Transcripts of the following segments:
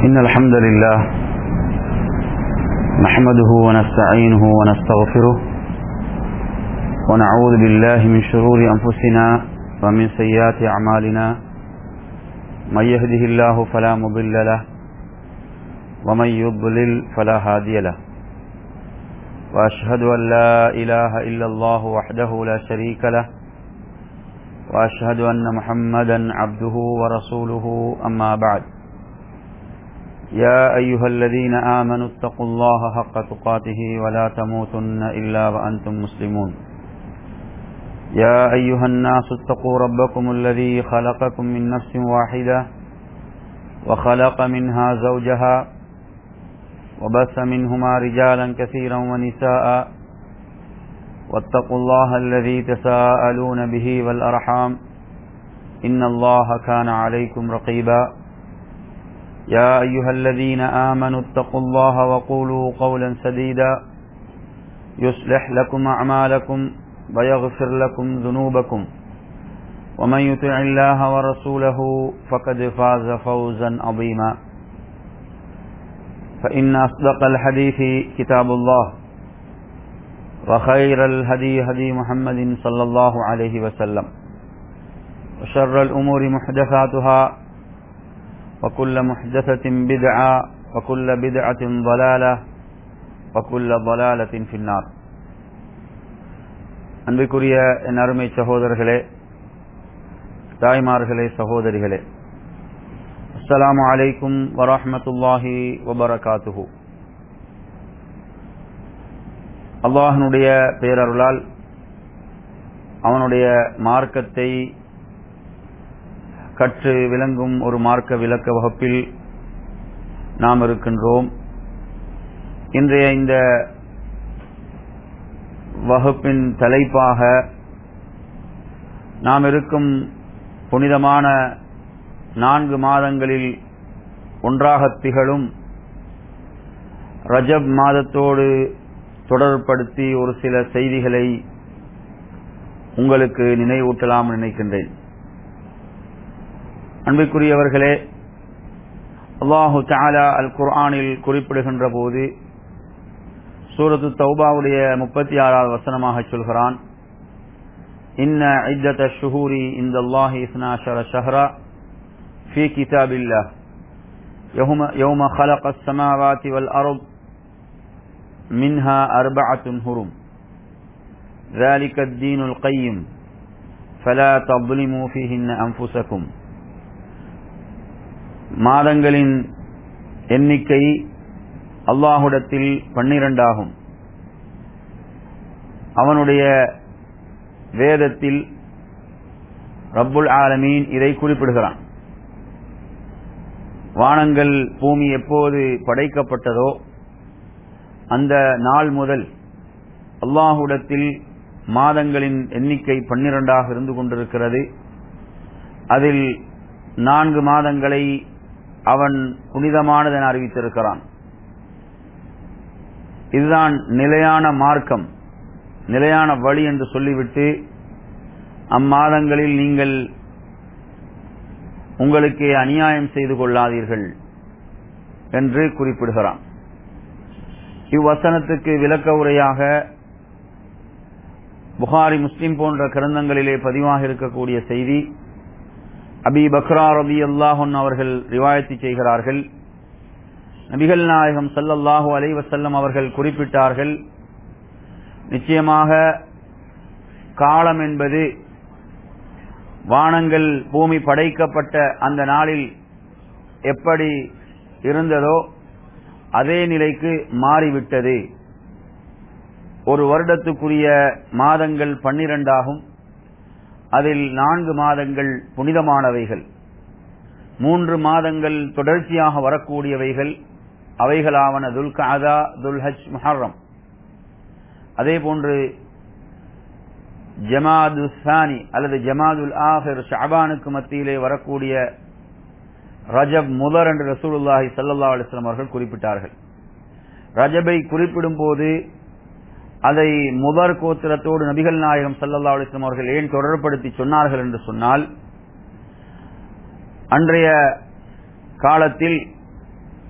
إن الحمد لله نحمده ونستعينه ونستغفره ونعوذ بالله من شرور أنفسنا ومن سيئات أعمالنا من يهده الله فلا مضل له ومن يضلل فلا هادي له وأشهد أن لا إله إلا الله وحده لا شريك له وأشهد أن محمدا عبده ورسوله أما بعد يا أيها الذين آمنوا اتقوا الله حق تقاته ولا تموتن إلا وأنتم مسلمون يا أيها الناس اتقوا ربكم الذي خلقكم من نفس واحدة وخلق منها زوجها وبث منهما رجالا كثيرا ونساء واتقوا الله الذي تساءلون به والأرحام إن الله كان عليكم رقيبا يا أيها الذين آمنوا اتقوا الله وقولوا قولا سديدا يصلح لكم أعمالكم ويغفر لكم ذنوبكم ومن يطع الله ورسوله فقد فاز فوزا عظيما فإن أصدق الحديث كتاب الله وخير الهدي هدي محمد صلى الله عليه وسلم وشر الأمور محدثاتها وكل محدثة بدعة وكل بدعة ضلالة وكل ضلالة في النار அன்பிற்குரிய என் அருமை சகோதரர்களே தாய்மார்களே சகோதரிகளே அஸ்ஸலாமு அலைக்கும் வரஹமத்துல்லாஹி வபரகாத்துஹு அல்லாஹனுடைய பேரருளால் அவனுடைய மார்க்கத்தை கற்று விளங்கும் ஒரு மார்க்க விளக்க வகுப்பில் நாம் இருக்கின்றோம் இன்றைய இந்த வகுப்பின் தலைப்பாக நாம் இருக்கும் புனிதமான நான்கு மாதங்களில் ஒன்றாக திகழும் ரஜப் மாதத்தோடு தொடர்படுத்தி ஒரு சில செய்திகளை உங்களுக்கு நினைவூட்டலாம் நினைக்கின்றேன் அன்பிற்குரியவர்களே அல்லாஹு தாலா அல் குர்ஆனில் குறிப்பிடுகின்ற போது சூரத்து தௌபாவுடைய முப்பத்தி ஆறாவது வசனமாக சொல்கிறான் இன்ன ஐத்தத ஷுஹூரி இந்த அல்லாஹி இஸ்னாஷர ஷஹரா في كتاب الله يوم, يوم خلق السماوات والأرض منها أربعة هرم ذلك الدين القيم فلا تظلموا فيهن أنفسكم மாதங்களின் எண்ணிக்கை அல்லாஹுடத்தில் பன்னிரண்டாகும் அவனுடைய வேதத்தில் ரப்புல் ஆலமீன் இதை குறிப்பிடுகிறான் வானங்கள் பூமி எப்போது படைக்கப்பட்டதோ அந்த நாள் முதல் அல்லாஹுடத்தில் மாதங்களின் எண்ணிக்கை பன்னிரண்டாக இருந்து கொண்டிருக்கிறது அதில் நான்கு மாதங்களை அவன் புனிதமானதென அறிவித்திருக்கிறான் இதுதான் நிலையான மார்க்கம் நிலையான வழி என்று சொல்லிவிட்டு அம்மாதங்களில் நீங்கள் உங்களுக்கே அநியாயம் செய்து கொள்ளாதீர்கள் என்று குறிப்பிடுகிறான் இவ்வசனத்துக்கு விளக்க உரையாக புகாரி முஸ்லிம் போன்ற கிரந்தங்களிலே பதிவாக இருக்கக்கூடிய செய்தி அபி பக்ரா ரபி அல்லாஹன் அவர்கள் ரிவாயத்து செய்கிறார்கள் நபிகள் நாயகம் சல்லல்லாஹு அலைவசல்லம் அவர்கள் குறிப்பிட்டார்கள் நிச்சயமாக காலம் என்பது வானங்கள் பூமி படைக்கப்பட்ட அந்த நாளில் எப்படி இருந்ததோ அதே நிலைக்கு மாறிவிட்டது ஒரு வருடத்துக்குரிய மாதங்கள் பன்னிரண்டாகும் அதில் நான்கு மாதங்கள் புனிதமானவைகள் மூன்று மாதங்கள் தொடர்ச்சியாக வரக்கூடியவைகள் அவைகளாவன துல் கதா துல்ஹஜ் முஹர்ரம் அதே போன்று ஜமாது சானி அல்லது ஜமாதுல் ஆஹிர் ஷாபானுக்கு மத்தியிலே வரக்கூடிய ரஜப் முதர் என்று ரசூலுல்லாஹி சல்லா அலிஸ்லாம் அவர்கள் குறிப்பிட்டார்கள் ரஜபை குறிப்பிடும் போது அதை முதற் கோத்திரத்தோடு நபிகள் நாயகம் சல்லல்லா அலிஸ்லாம் அவர்கள் ஏன் தொடர்படுத்தி சொன்னார்கள் என்று சொன்னால் அன்றைய காலத்தில்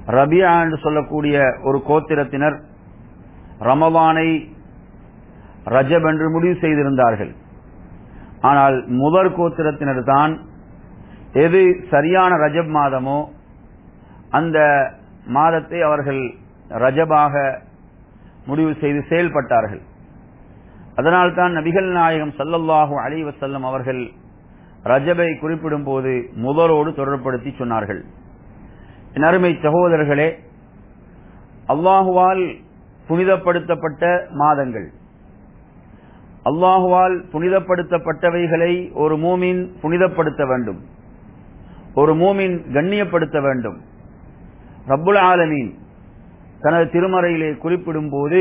ரபியா என்று சொல்லக்கூடிய ஒரு கோத்திரத்தினர் ரமவானை ரஜப் என்று முடிவு செய்திருந்தார்கள் ஆனால் முதற் கோத்திரத்தினர் தான் எது சரியான ரஜப் மாதமோ அந்த மாதத்தை அவர்கள் ரஜபாக முடிவு செய்து செயல்பட்டார்கள் அதனால்தான் நபிகள் நாயகம் சல்லல்லாஹு அலி வசல்லம் அவர்கள் ரஜபை குறிப்பிடும் போது முதலோடு தொடர்படுத்தி சொன்னார்கள் என் அருமை சகோதரர்களே அல்லாஹுவால் புனிதப்படுத்தப்பட்ட மாதங்கள் அல்லாஹுவால் புனிதப்படுத்தப்பட்டவைகளை ஒரு மூமின் புனிதப்படுத்த வேண்டும் ஒரு மூமின் கண்ணியப்படுத்த வேண்டும் ரப்புல் ஆலமீன் தனது திருமறையிலே குறிப்பிடும் போது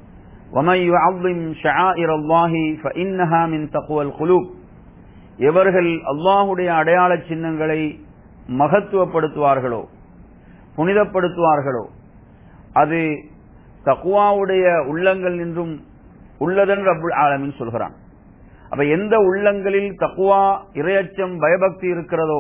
எவர்கள் அல்லாஹுடைய அடையாள சின்னங்களை மகத்துவப்படுத்துவார்களோ புனிதப்படுத்துவார்களோ அது தக்குவாவுடைய உள்ளங்கள் நின்றும் உள்ளதன் ரப்புல் ஆலமின் சொல்கிறான் அப்ப எந்த உள்ளங்களில் தக்குவா இரையச்சம் பயபக்தி இருக்கிறதோ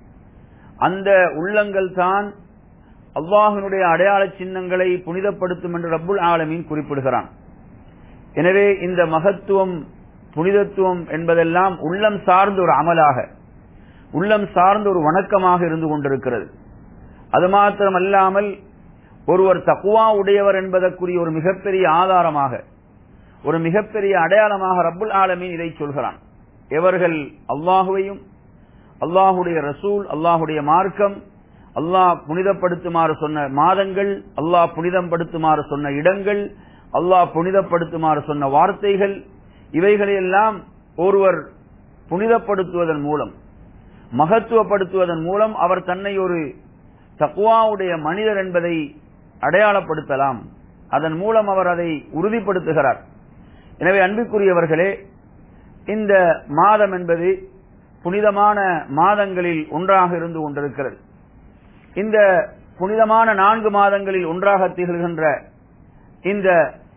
அந்த உள்ளங்கள் தான் அல்லாஹினுடைய அடையாள சின்னங்களை புனிதப்படுத்தும் என்று ரப்புல் ஆலமீன் குறிப்பிடுகிறான் எனவே இந்த மகத்துவம் புனிதத்துவம் என்பதெல்லாம் உள்ளம் சார்ந்த ஒரு அமலாக உள்ளம் சார்ந்த ஒரு வணக்கமாக இருந்து கொண்டிருக்கிறது அது மாத்திரமல்லாமல் ஒருவர் தக்குவா உடையவர் என்பதற்குரிய ஒரு மிகப்பெரிய ஆதாரமாக ஒரு மிகப்பெரிய அடையாளமாக ரப்புல் ஆலமீன் இதை சொல்கிறான் எவர்கள் அல்லாஹுவையும் அல்லாஹுடைய ரசூல் அல்லாஹுடைய மார்க்கம் அல்லாஹ் புனிதப்படுத்துமாறு சொன்ன மாதங்கள் அல்லாஹ் புனிதப்படுத்துமாறு சொன்ன இடங்கள் அல்லாஹ் புனிதப்படுத்துமாறு சொன்ன வார்த்தைகள் இவைகளையெல்லாம் ஒருவர் புனிதப்படுத்துவதன் மூலம் மகத்துவப்படுத்துவதன் மூலம் அவர் தன்னை ஒரு தக்குவாவுடைய மனிதர் என்பதை அடையாளப்படுத்தலாம் அதன் மூலம் அவர் அதை உறுதிப்படுத்துகிறார் எனவே அன்புக்குரியவர்களே இந்த மாதம் என்பது புனிதமான மாதங்களில் ஒன்றாக இருந்து கொண்டிருக்கிறது இந்த புனிதமான நான்கு மாதங்களில் ஒன்றாக திகழ்கின்ற இந்த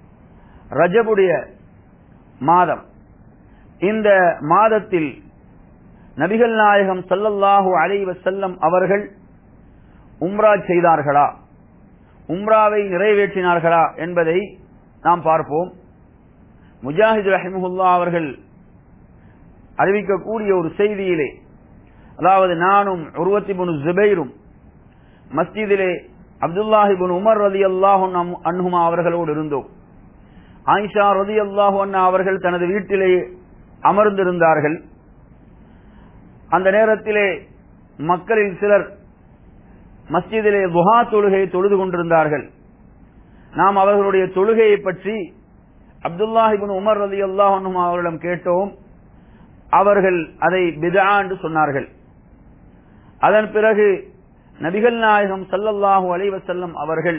ரஜபுடைய மாதம் இந்த மாதத்தில் நபிகள் நாயகம் சல்லல்லாஹு அலை வசல்லம் அவர்கள் உம்ரா செய்தார்களா உம்ராவை நிறைவேற்றினார்களா என்பதை நாம் பார்ப்போம் முஜாஹித் ரஹிமுல்லா அவர்கள் அறிவிக்கக்கூடிய ஒரு செய்தியிலே அதாவது நானும் உருவத்தி புனு ஜுபைரும் மஸ்ஜிதிலே அப்துல்லாஹிபின் உமர் ரதி அல்லாஹு அன்ஹுமா அவர்களோடு இருந்தோம் ஆயிஷா ரதி அல்லாஹு அண்ணா அவர்கள் தனது வீட்டிலே அமர்ந்திருந்தார்கள் அந்த நேரத்திலே மக்களில் சிலர் மஸ்ஜிதிலே துஹா தொழுகை தொழுது கொண்டிருந்தார்கள் நாம் அவர்களுடைய தொழுகையை பற்றி அப்துல்லாஹிபின் உமர் ரதி அல்லாஹ் அவர்களிடம் கேட்டோம் அவர்கள் அதை பிதா என்று சொன்னார்கள் அதன் பிறகு நபிகள் நாயகம் சல்லல்லாஹு அலைவசல்லம் அவர்கள்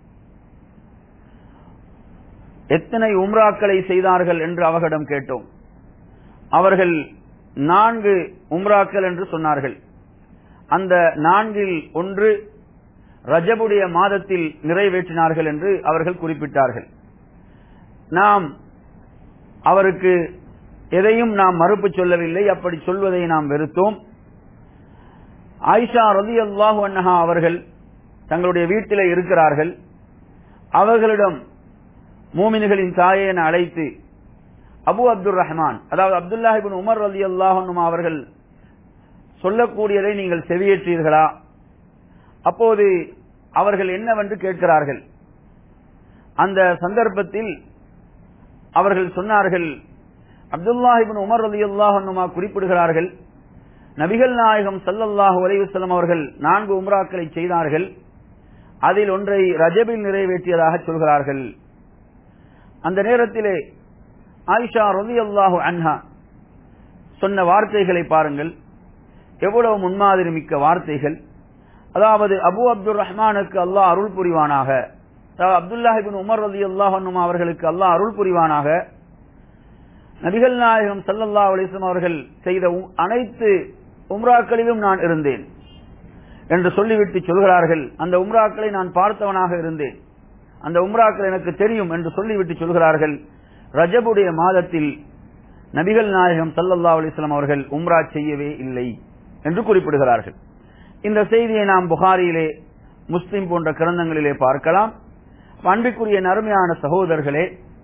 எத்தனை உம்ராக்களை செய்தார்கள் என்று அவர்களிடம் கேட்டோம் அவர்கள் நான்கு உம்ராக்கள் என்று சொன்னார்கள் அந்த நான்கில் ஒன்று ரஜபுடைய மாதத்தில் நிறைவேற்றினார்கள் என்று அவர்கள் குறிப்பிட்டார்கள் நாம் அவருக்கு எதையும் நாம் மறுப்பு சொல்லவில்லை அப்படி சொல்வதை நாம் வெறுத்தோம் ஆயிஷா ரதி அல்லாஹு அன்னஹா அவர்கள் தங்களுடைய வீட்டிலே இருக்கிறார்கள் அவர்களிடம் மூமின்களின் தாயை என அழைத்து அபு அப்துல் ரஹ்மான் அதாவது அப்துல்லாஹிபின் உமர் ரதி அல்லாஹுமா அவர்கள் சொல்லக்கூடியதை நீங்கள் செவியேற்றீர்களா அப்போது அவர்கள் என்னவென்று கேட்கிறார்கள் அந்த சந்தர்ப்பத்தில் அவர்கள் சொன்னார்கள் அப்துல்லாஹிபின் உமர் ரதி அல்லாஹுமா குறிப்பிடுகிறார்கள் நபிகள் நாயகம் சல்லல்லாஹு அலைவசல்லம் அவர்கள் நான்கு உம்ராக்களை செய்தார்கள் அதில் ஒன்றை ரஜபில் நிறைவேற்றியதாக சொல்கிறார்கள் அந்த நேரத்திலே ஆயிஷா ரவி அல்லாஹு அன்ஹா சொன்ன வார்த்தைகளை பாருங்கள் எவ்வளவு முன்மாதிரி மிக்க வார்த்தைகள் அதாவது அபு அப்துல் ரஹ்மானுக்கு அல்லாஹ் அருள் புரிவானாக அப்துல்லாஹிபின் உமர் ரதி அல்லாஹ் அவர்களுக்கு அல்லாஹ் அருள் புரிவானாக நபிகள் நாயகம் சல்லல்லா அலிஸ்லாம் அவர்கள் செய்த அனைத்து உம்ராக்களிலும் நான் இருந்தேன் என்று சொல்லிவிட்டு சொல்கிறார்கள் அந்த உம்ராக்களை நான் பார்த்தவனாக இருந்தேன் அந்த உம்ராக்கள் எனக்கு தெரியும் என்று சொல்லிவிட்டு சொல்கிறார்கள் ரஜபுடைய மாதத்தில் நபிகள் நாயகம் சல்லல்லா அலிஸ்லாம் அவர்கள் உம்ரா செய்யவே இல்லை என்று குறிப்பிடுகிறார்கள் இந்த செய்தியை நாம் புகாரியிலே முஸ்லிம் போன்ற கிரந்தங்களிலே பார்க்கலாம் அன்பிற்குரிய நறுமையான சகோதரர்களே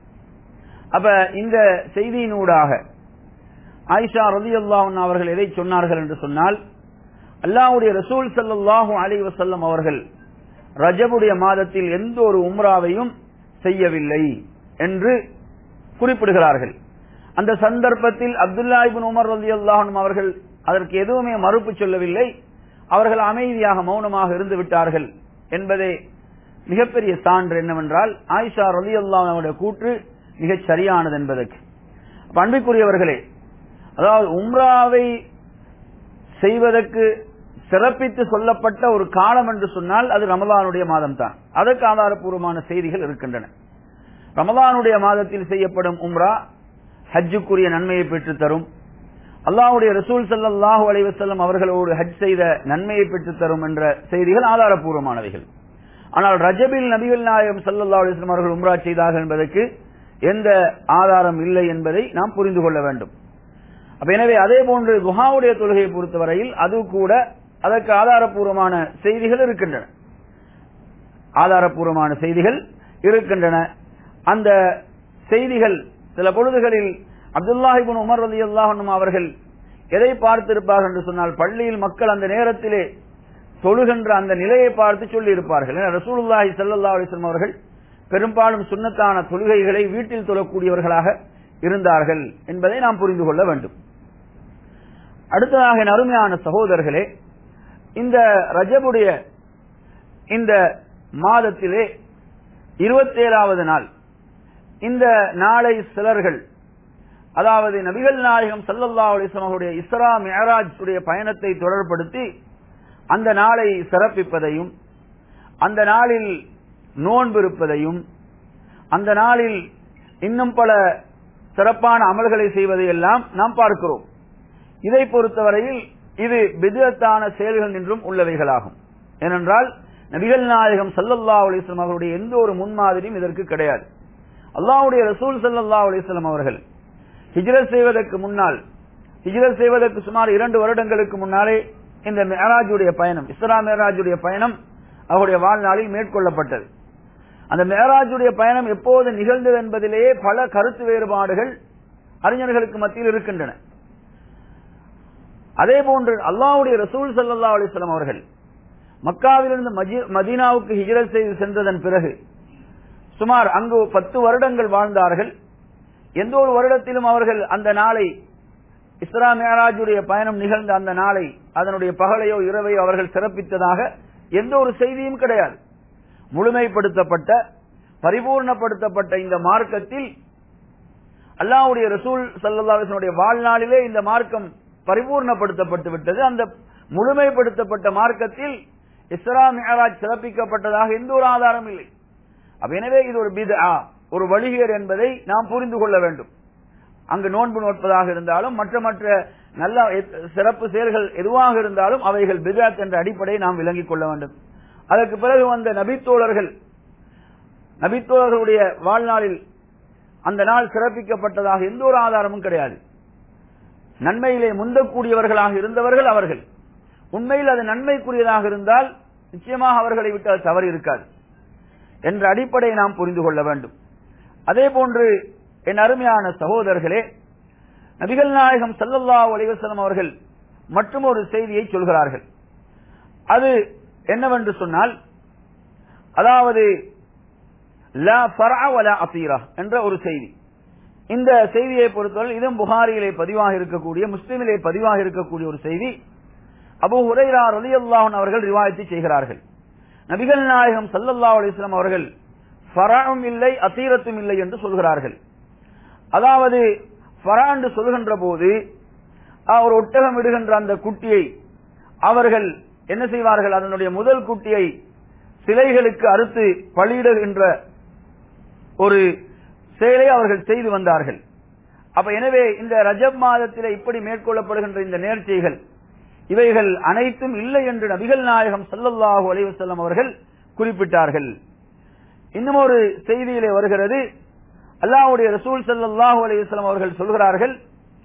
அப்ப இந்த செய்தியினூடாக ஆயிஷா ரதி அல்லாஹன் அவர்கள் எதை சொன்னார்கள் என்று சொன்னால் அல்லாஹுடைய ரசூல் சல்லாஹூ அலி வசல்லம் அவர்கள் ரஜபுடைய மாதத்தில் எந்த ஒரு உம்ராவையும் செய்யவில்லை என்று குறிப்பிடுகிறார்கள் அந்த சந்தர்ப்பத்தில் அப்துல்லா இபின் உமர் ரதி அல்லாஹனும் அவர்கள் அதற்கு எதுவுமே மறுப்பு சொல்லவில்லை அவர்கள் அமைதியாக மௌனமாக இருந்து விட்டார்கள் என்பதே மிகப்பெரிய சான்று என்னவென்றால் ஆயிஷா ரலி அல்லாவுடைய கூற்று மிகச் சரியானது என்பதற்கு அன்பிற்குரியவர்களே அதாவது உம்ராவை செய்வதற்கு சிறப்பித்து சொல்லப்பட்ட ஒரு காலம் என்று சொன்னால் அது ரமதானுடைய மாதம் தான் அதற்கு ஆதாரப்பூர்வமான செய்திகள் இருக்கின்றன ரமதானுடைய மாதத்தில் செய்யப்படும் உம்ரா ஹஜ்ஜுக்குரிய நன்மையை பெற்றுத் தரும் அல்லாஹுடைய ரசூல் சல்லாஹூ அலைவசல்லம் அவர்களோடு ஹஜ் செய்த நன்மையை பெற்றுத் தரும் என்ற செய்திகள் ஆதாரப்பூர்வமானவைகள் ஆனால் ரஜபில் நபிகள் நாயகம் சல்லா அலிஸ்லாம் அவர்கள் உம்ரா செய்தார்கள் என்பதற்கு எந்த ஆதாரம் இல்லை என்பதை நாம் புரிந்து கொள்ள வேண்டும் அப்ப எனவே அதே போன்று குஹாவுடைய தொழுகையை பொறுத்தவரையில் அது கூட அதற்கு ஆதாரப்பூர்வமான செய்திகள் இருக்கின்றன ஆதாரப்பூர்வமான செய்திகள் இருக்கின்றன அந்த செய்திகள் சில பொழுதுகளில் அப்துல்லாஹிபின் உமர் அலி அல்லாஹனும் அவர்கள் எதை பார்த்திருப்பார்கள் என்று சொன்னால் பள்ளியில் மக்கள் அந்த நேரத்திலே தொழுகின்ற அந்த நிலையை பார்த்து சொல்லி இருப்பார்கள் ரசூலுல்லாஹி சல்லா அலிஸ்லாம் அவர்கள் பெரும்பாலும் சுண்ணத்தான தொழுகைகளை வீட்டில் தொழக்கூடியவர்களாக இருந்தார்கள் என்பதை நாம் புரிந்து கொள்ள வேண்டும் அடுத்ததாக என் அருமையான சகோதரர்களே இந்த ரஜபுடைய இந்த மாதத்திலே இருபத்தேழாவது நாள் இந்த நாளை சிலர்கள் அதாவது நபிகள் நாயகம் சல்லல்லா அலிஸ்லாம் அவருடைய இஸ்ரா மேராஜ் உடைய பயணத்தை தொடர்படுத்தி அந்த நாளை சிறப்பிப்பதையும் அந்த நாளில் நோன்பு இருப்பதையும் அந்த நாளில் இன்னும் பல சிறப்பான அமல்களை செய்வதையெல்லாம் நாம் பார்க்கிறோம் இதை பொறுத்தவரையில் இது பிதத்தான செயல்கள் என்றும் உள்ளவைகளாகும் ஏனென்றால் நபிகள் நாயகம் சல்லல்லா அலிஸ்லாம் அவருடைய எந்த ஒரு முன்மாதிரியும் இதற்கு கிடையாது அல்லாவுடைய ரசூல் சல்லல்லா அலிஸ்லாம் அவர்கள் ஹிஜ்ரத் செய்வதற்கு முன்னால் ஹிஜ்ரத் செய்வதற்கு சுமார் இரண்டு வருடங்களுக்கு முன்னாலே இந்த மேராஜுடைய பயணம் இஸ்ரா மேராஜுடைய பயணம் அவருடைய வாழ்நாளில் மேற்கொள்ளப்பட்டது அந்த மேராஜுடைய பயணம் எப்போது நிகழ்ந்தது என்பதிலேயே பல கருத்து வேறுபாடுகள் அறிஞர்களுக்கு மத்தியில் இருக்கின்றன அதே போன்று அல்லாவுடைய ரசூல் சல்லா அலிஸ்லாம் அவர்கள் மக்காவிலிருந்து மதீனாவுக்கு ஹிஜரத் செய்து சென்றதன் பிறகு சுமார் அங்கு பத்து வருடங்கள் வாழ்ந்தார்கள் எந்த ஒரு வருடத்திலும் அவர்கள் அந்த நாளை இஸ்ரா மேராஜுடைய பயணம் நிகழ்ந்த அந்த நாளை அதனுடைய பகலையோ இரவையோ அவர்கள் சிறப்பித்ததாக எந்த ஒரு செய்தியும் கிடையாது முழுமைப்படுத்தப்பட்ட பரிபூர்ணப்படுத்தப்பட்ட இந்த மார்க்கத்தில் அல்லாவுடைய ரசூல் சல்லாஹனுடைய வாழ்நாளிலே இந்த மார்க்கம் பரிபூர்ணப்படுத்தப்பட்டு விட்டது அந்த முழுமைப்படுத்தப்பட்ட மார்க்கத்தில் இஸ்ரா மேராஜ் சிறப்பிக்கப்பட்டதாக எந்த ஒரு ஆதாரம் இல்லை எனவே இது ஒரு பிதா ஒரு வழிகேர் என்பதை நாம் புரிந்து கொள்ள வேண்டும் அங்கு நோன்பு நோட்பதாக இருந்தாலும் மற்ற மற்ற நல்ல சிறப்பு செயல்கள் எதுவாக இருந்தாலும் அவைகள் பிதாத் என்ற அடிப்படையை நாம் விளங்கிக் கொள்ள வேண்டும் அதற்கு பிறகு வந்த நபித்தோழர்கள் நபித்தோழர்களுடைய வாழ்நாளில் அந்த நாள் சிறப்பிக்கப்பட்டதாக எந்த ஒரு ஆதாரமும் கிடையாது நன்மையிலே முந்தக்கூடியவர்களாக இருந்தவர்கள் அவர்கள் உண்மையில் அது நன்மைக்குரியதாக இருந்தால் நிச்சயமாக அவர்களை விட்டு அது தவறு இருக்காது என்ற அடிப்படையை நாம் புரிந்து கொள்ள வேண்டும் அதே போன்று என் அருமையான சகோதரர்களே நபிகள் நாயகம் சல்லல்லா அலிவசலம் அவர்கள் மற்றும் ஒரு செய்தியை சொல்கிறார்கள் அது என்னவென்று சொன்னால் அதாவது என்ற ஒரு செய்தி இந்த செய்தியை பொறுத்தவரை இதுவும் புகாரியிலே பதிவாக இருக்கக்கூடிய முஸ்லிமிலே பதிவாக இருக்கக்கூடிய ஒரு செய்தி அபு ஹுரைரா ரலி அல்லாஹன் அவர்கள் ரிவாயத்து செய்கிறார்கள் நபிகள் நாயகம் சல்லல்லா அலிஸ்லாம் அவர்கள் ஃபராவும் இல்லை அத்தீரத்தும் இல்லை என்று சொல்கிறார்கள் அதாவது ஃபரா என்று சொல்கின்ற போது ஒரு ஒட்டகம் விடுகின்ற அந்த குட்டியை அவர்கள் என்ன செய்வார்கள் அதனுடைய முதல் குட்டியை சிலைகளுக்கு அறுத்து பலியிடுகின்ற ஒரு செயலை அவர்கள் செய்து வந்தார்கள் அப்ப எனவே இந்த ரஜப் மாதத்தில் இப்படி மேற்கொள்ளப்படுகின்ற இந்த நேர்ச்சிகள் இவைகள் அனைத்தும் இல்லை என்று நபிகள் நாயகம் சல்லல்லாஹு அலைவசல்லம் அவர்கள் குறிப்பிட்டார்கள் இன்னும் ஒரு செய்தியிலே வருகிறது அல்லாஹுடைய ரசூல் சல்லாஹூ அலைவசல்லம் அவர்கள் சொல்கிறார்கள்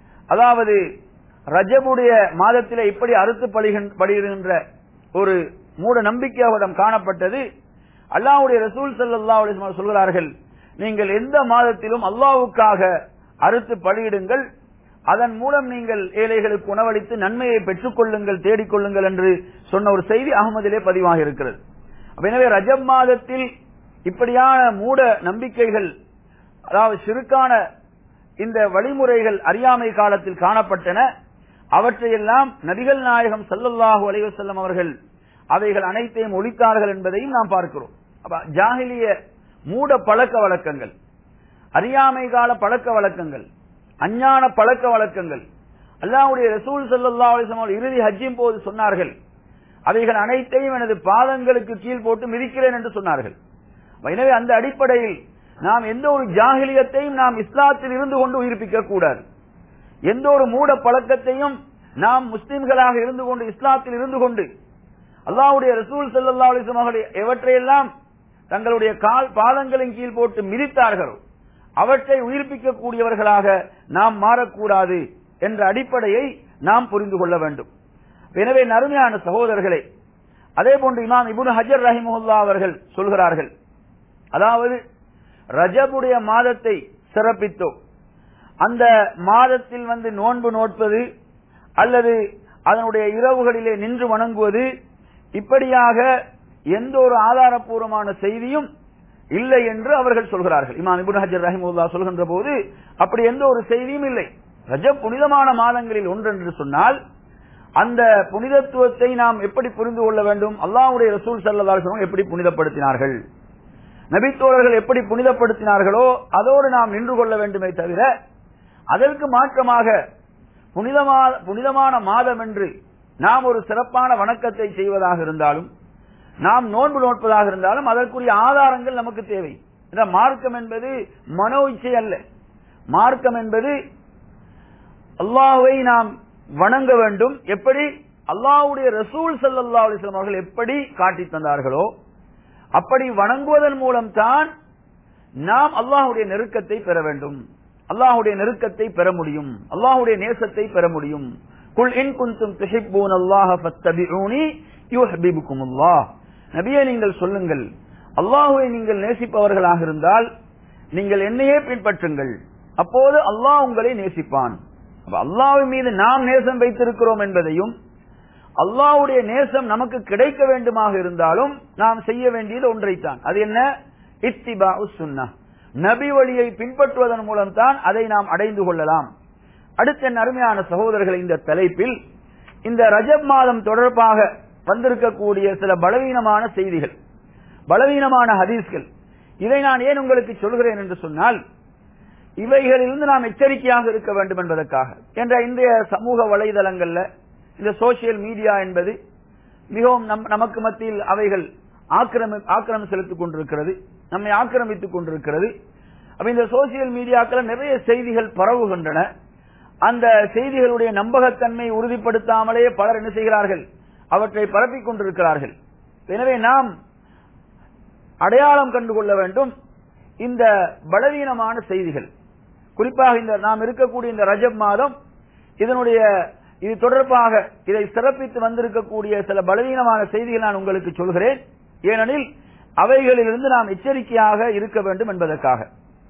அதாவது ரஜபுடைய மாதத்திலே இப்படி அறுத்து படுகின்ற ஒரு மூட நம்பிக்கை அவரிடம் காணப்பட்டது அல்லாஹ்வுடைய ரசூல் ஸல்லல்லாஹு அலைஹி வஸல்லம் சொல்கிறார்கள் நீங்கள் எந்த மாதத்திலும் அல்லாஹ்வுக்காக அறுத்து பலியிடுங்கள் அதன் மூலம் நீங்கள் ஏழைகளுக்கு உணவளித்து நன்மையை பெற்றுக் கொள்ளுங்கள் தேடிக் கொள்ளுங்கள் என்று சொன்ன ஒரு செய்தி அகமதிலே பதிவாக இருக்கிறது அப்ப எனவே ரஜப் மாதத்தில் இப்படியான மூட நம்பிக்கைகள் அதாவது சிறுக்கான இந்த வழிமுறைகள் அறியாமை காலத்தில் காணப்பட்டன அவற்றையெல்லாம் நபிகள் நாயகம் ஸல்லல்லாஹு அலைஹி வஸல்லம் அவர்கள் அவைகள் அனைத்தையும் ஒழித்தார்கள் என்பதையும் நாம் பார்க்கிறோம் அப்ப ஜாகிலிய மூட பழக்க வழக்கங்கள் அறியாமை கால பழக்க வழக்கங்கள் அஞ்ஞான பழக்க வழக்கங்கள் அல்லாஹ்வுடைய ரசூல் ஸல்லல்லாஹு அலைஹி வஸல்லம் அவர்கள் இறுதி ஹஜ்ஜின் போது சொன்னார்கள் அவைகள் அனைத்தையும் எனது பாதங்களுக்கு கீழ் போட்டு மிதிக்கிறேன் என்று சொன்னார்கள் எனவே அந்த அடிப்படையில் நாம் எந்த ஒரு ஜாகிலியத்தையும் நாம் இஸ்லாத்தில் இருந்து கொண்டு உயிர்ப்பிக்க கூடாது எந்த ஒரு மூட பழக்கத்தையும் நாம் முஸ்லிம்களாக இருந்து கொண்டு இஸ்லாத்தில் இருந்து கொண்டு அல்லாஹ்வுடைய ரசூல் ஸல்லல்லாஹு அலைஹி வஸல்லம் அவர்கள் எவற்றையெல்லாம் தங்களுடைய கால் பாதங்களின் கீழ் போட்டு மிதித்தார்களோ அவற்றை உயிர்ப்பிக்க கூடியவர்களாக நாம் மாறக்கூடாது என்ற அடிப்படையை நாம் புரிந்து கொள்ள வேண்டும் எனவே நறுமையான சகோதரர்களே அதே போன்று இமாம் இபுன் ஹஜர் ரஹிமுல்லா அவர்கள் சொல்கிறார்கள் அதாவது ரஜபுடைய மாதத்தை சிறப்பித்தோ அந்த மாதத்தில் வந்து நோன்பு நோட்பது அல்லது அதனுடைய இரவுகளிலே நின்று வணங்குவது இப்படியாக எந்த ஒரு ஆதாரப்பூர்வமான செய்தியும் இல்லை என்று அவர்கள் சொல்கிறார்கள் இமாம் இபுன் ஹஜர் ரஹிமுல்லா சொல்கின்ற போது அப்படி எந்த ஒரு செய்தியும் இல்லை ரஜப் புனிதமான மாதங்களில் ஒன்று என்று சொன்னால் அந்த புனிதத்துவத்தை நாம் எப்படி புரிந்து கொள்ள வேண்டும் அல்லாஹ்வுடைய ரசூல் சல்லல்லாஹு எப்படி புனிதப்படுத்தினார்கள் நபித்தோழர்கள் எப்படி புனிதப்படுத்தினார்களோ அதோடு நாம் நின்று கொள்ள வேண்டுமே தவிர அதற்கு மாற்றமாக புனிதமா புனிதமான மாதம் என்று நாம் ஒரு சிறப்பான வணக்கத்தை செய்வதாக இருந்தாலும் நாம் நோன்பு நோட்பதாக இருந்தாலும் அதற்குரிய ஆதாரங்கள் நமக்கு தேவை இந்த மார்க்கம் என்பது மனோ இச்சை அல்ல மார்க்கம் என்பது அல்லாஹ்வை நாம் வணங்க வேண்டும் எப்படி அல்லாஹ்வுடைய ரசூல் ஸல்லல்லாஹு அலைஹி வஸல்லம் அவர்கள் எப்படி காட்டி தந்தார்களோ அப்படி வணங்குவதன் மூலம் தான் நாம் அல்லாஹ்வுடைய நெருக்கத்தை பெற வேண்டும் அல்லாஹ்வுடைய நெருக்கத்தை பெற முடியும் அல்லாஹ்வுடைய நேசத்தை பெற முடியும் குல் இன் குன்தும் துஹிப்பூன அல்லாஹ ஃபத்தபிஊனி யுஹ்பிபுக்குமுல்லாஹ் நபியே நீங்கள் சொல்லுங்கள் அல்லாஹ்வை நீங்கள் நேசிப்பவர்களாக இருந்தால் நீங்கள் என்னையே பின்பற்றுங்கள் அப்போது அல்லாஹ் உங்களை நேசிப்பான் அப்ப அல்லாஹ்வின் மீது நாம் நேசம் வைத்திருக்கிறோம் என்பதையும் அல்லாஹ்வுடைய நேசம் நமக்கு கிடைக்க வேண்டுமாக இருந்தாலும் நாம் செய்ய வேண்டியது ஒன்றைத்தான் அது என்ன இத்திபா சுன்னா நபி வழியை பின்பற்றுவதன் மூலம் தான் அதை நாம் அடைந்து கொள்ளலாம் அடுத்த என் அருமையான சகோதரர்கள் இந்த தலைப்பில் இந்த ரஜப் மாதம் தொடர்பாக வந்திருக்கக்கூடிய சில பலவீனமான செய்திகள் பலவீனமான ஹதீஸ்கள் இதை நான் ஏன் உங்களுக்கு சொல்கிறேன் என்று சொன்னால் இவைகளிலிருந்து நாம் எச்சரிக்கையாக இருக்க வேண்டும் என்பதற்காக என்ற இன்றைய சமூக வலைதளங்கள்ல இந்த சோசியல் மீடியா என்பது மிகவும் நம் நமக்கு மத்தியில் அவைகள் ஆக்கிரமி ஆக்கிரமம் செலுத்திக் கொண்டிருக்கிறது நம்மை ஆக்கிரமித்துக் கொண்டிருக்கிறது அப்ப இந்த சோசியல் மீடியாக்கள் நிறைய செய்திகள் பரவுகின்றன அந்த செய்திகளுடைய நம்பகத்தன்மை உறுதிப்படுத்தாமலே பலர் என்ன செய்கிறார்கள் அவற்றை பரப்பிக் கொண்டிருக்கிறார்கள் எனவே நாம் அடையாளம் கண்டு கொள்ள வேண்டும் இந்த பலவீனமான செய்திகள் குறிப்பாக இந்த நாம் இருக்கக்கூடிய இந்த ரஜப் மாதம் இதனுடைய இது தொடர்பாக இதை சிறப்பித்து வந்திருக்கக்கூடிய சில பலவீனமான செய்திகள் நான் உங்களுக்கு சொல்கிறேன் ஏனெனில் அவைகளிலிருந்து நாம் எச்சரிக்கையாக இருக்க வேண்டும் என்பதற்காக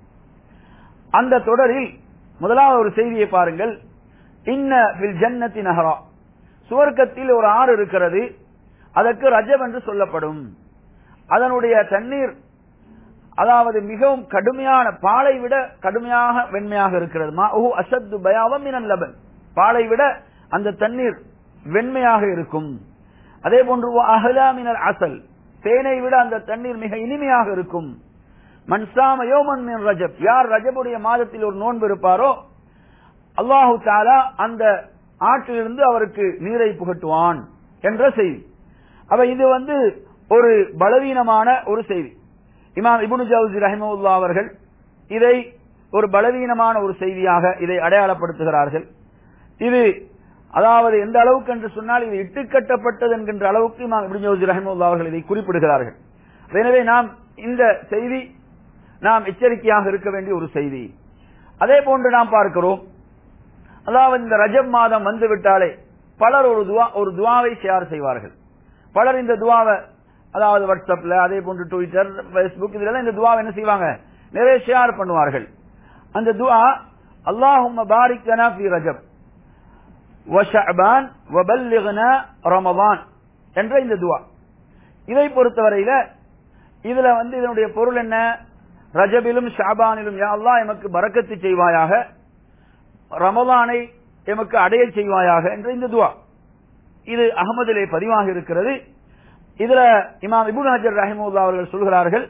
அந்த தொடரில் முதலாவது ஒரு செய்தியை பாருங்கள் இன்ன வில் ஜன்னத்தி நகரா சுவர்க்கத்தில் ஒரு ஆறு இருக்கிறது அதற்கு ரஜப் என்று சொல்லப்படும் அதனுடைய தண்ணீர் அதாவது மிகவும் கடுமையான பாலை விட கடுமையாக வெண்மையாக இருக்கிறது அசத்து பயாவம் லபன் பாலை விட அந்த தண்ணீர் வெண்மையாக இருக்கும் அதே போன்று அஹலாமினர் அசல் தேனை விட அந்த தண்ணீர் மிக இனிமையாக இருக்கும் மன்சாம யோமன் மின் ரஜப் யார் ரஜபுடைய மாதத்தில் ஒரு நோன்பு இருப்பாரோ அல்லாஹு தாலா அந்த ஆற்றிலிருந்து அவருக்கு நீரை புகட்டுவான் என்ற செய்தி அவ இது வந்து ஒரு பலவீனமான ஒரு செய்தி இமாம் இபுனு ஜவுசி ரஹிமுல்லா அவர்கள் இதை ஒரு பலவீனமான ஒரு செய்தியாக இதை அடையாளப்படுத்துகிறார்கள் இது அதாவது எந்த அளவுக்கு என்று சொன்னால் இது இட்டுக்கட்டப்பட்டது என்கின்ற அளவுக்கு இமாம் இபுனு ஜவுசி ரஹிமுல்லா அவர்கள் இதை குறிப்பிடுகிறார்கள் எனவே நாம் இந்த செய்தி நாம் எச்சரிக்கையாக இருக்க வேண்டிய ஒரு செய்தி அதே போன்று நாம் பார்க்கிறோம் அதாவது இந்த ரஜப் மாதம் வந்து விட்டாலே பலர் ஒரு துவா ஒரு துவாவை ஷேர் செய்வார்கள் பலர் இந்த துவாவை அதாவது வாட்ஸ்அப்ல அதே போன்று ட்விட்டர் பேஸ்புக் இதுல இந்த துவாவை என்ன செய்வாங்க நிறைய ஷேர் பண்ணுவார்கள் அந்த துவா அல்லாஹும்ம பாரிக் லனா ஃபி ரஜப் வஷஅபான் வபல்லிக்னா ரமதான் என்ற இந்த துவா இதை பொறுத்தவரையில இதுல வந்து இதனுடைய பொருள் என்ன ரஜபிலும் ஷாபானிலும் யா அல்லாஹ் எமக்கு பரக்கத்து செய்வாயாக ரமலானை எமக்கு அடைய செய்வாயாக என்ற இந்த துவா இது அகமதிலே பதிவாக இருக்கிறது இதுல இமாம் இபுன் ஹஜர் ரஹிமுல்லா அவர்கள் சொல்கிறார்கள்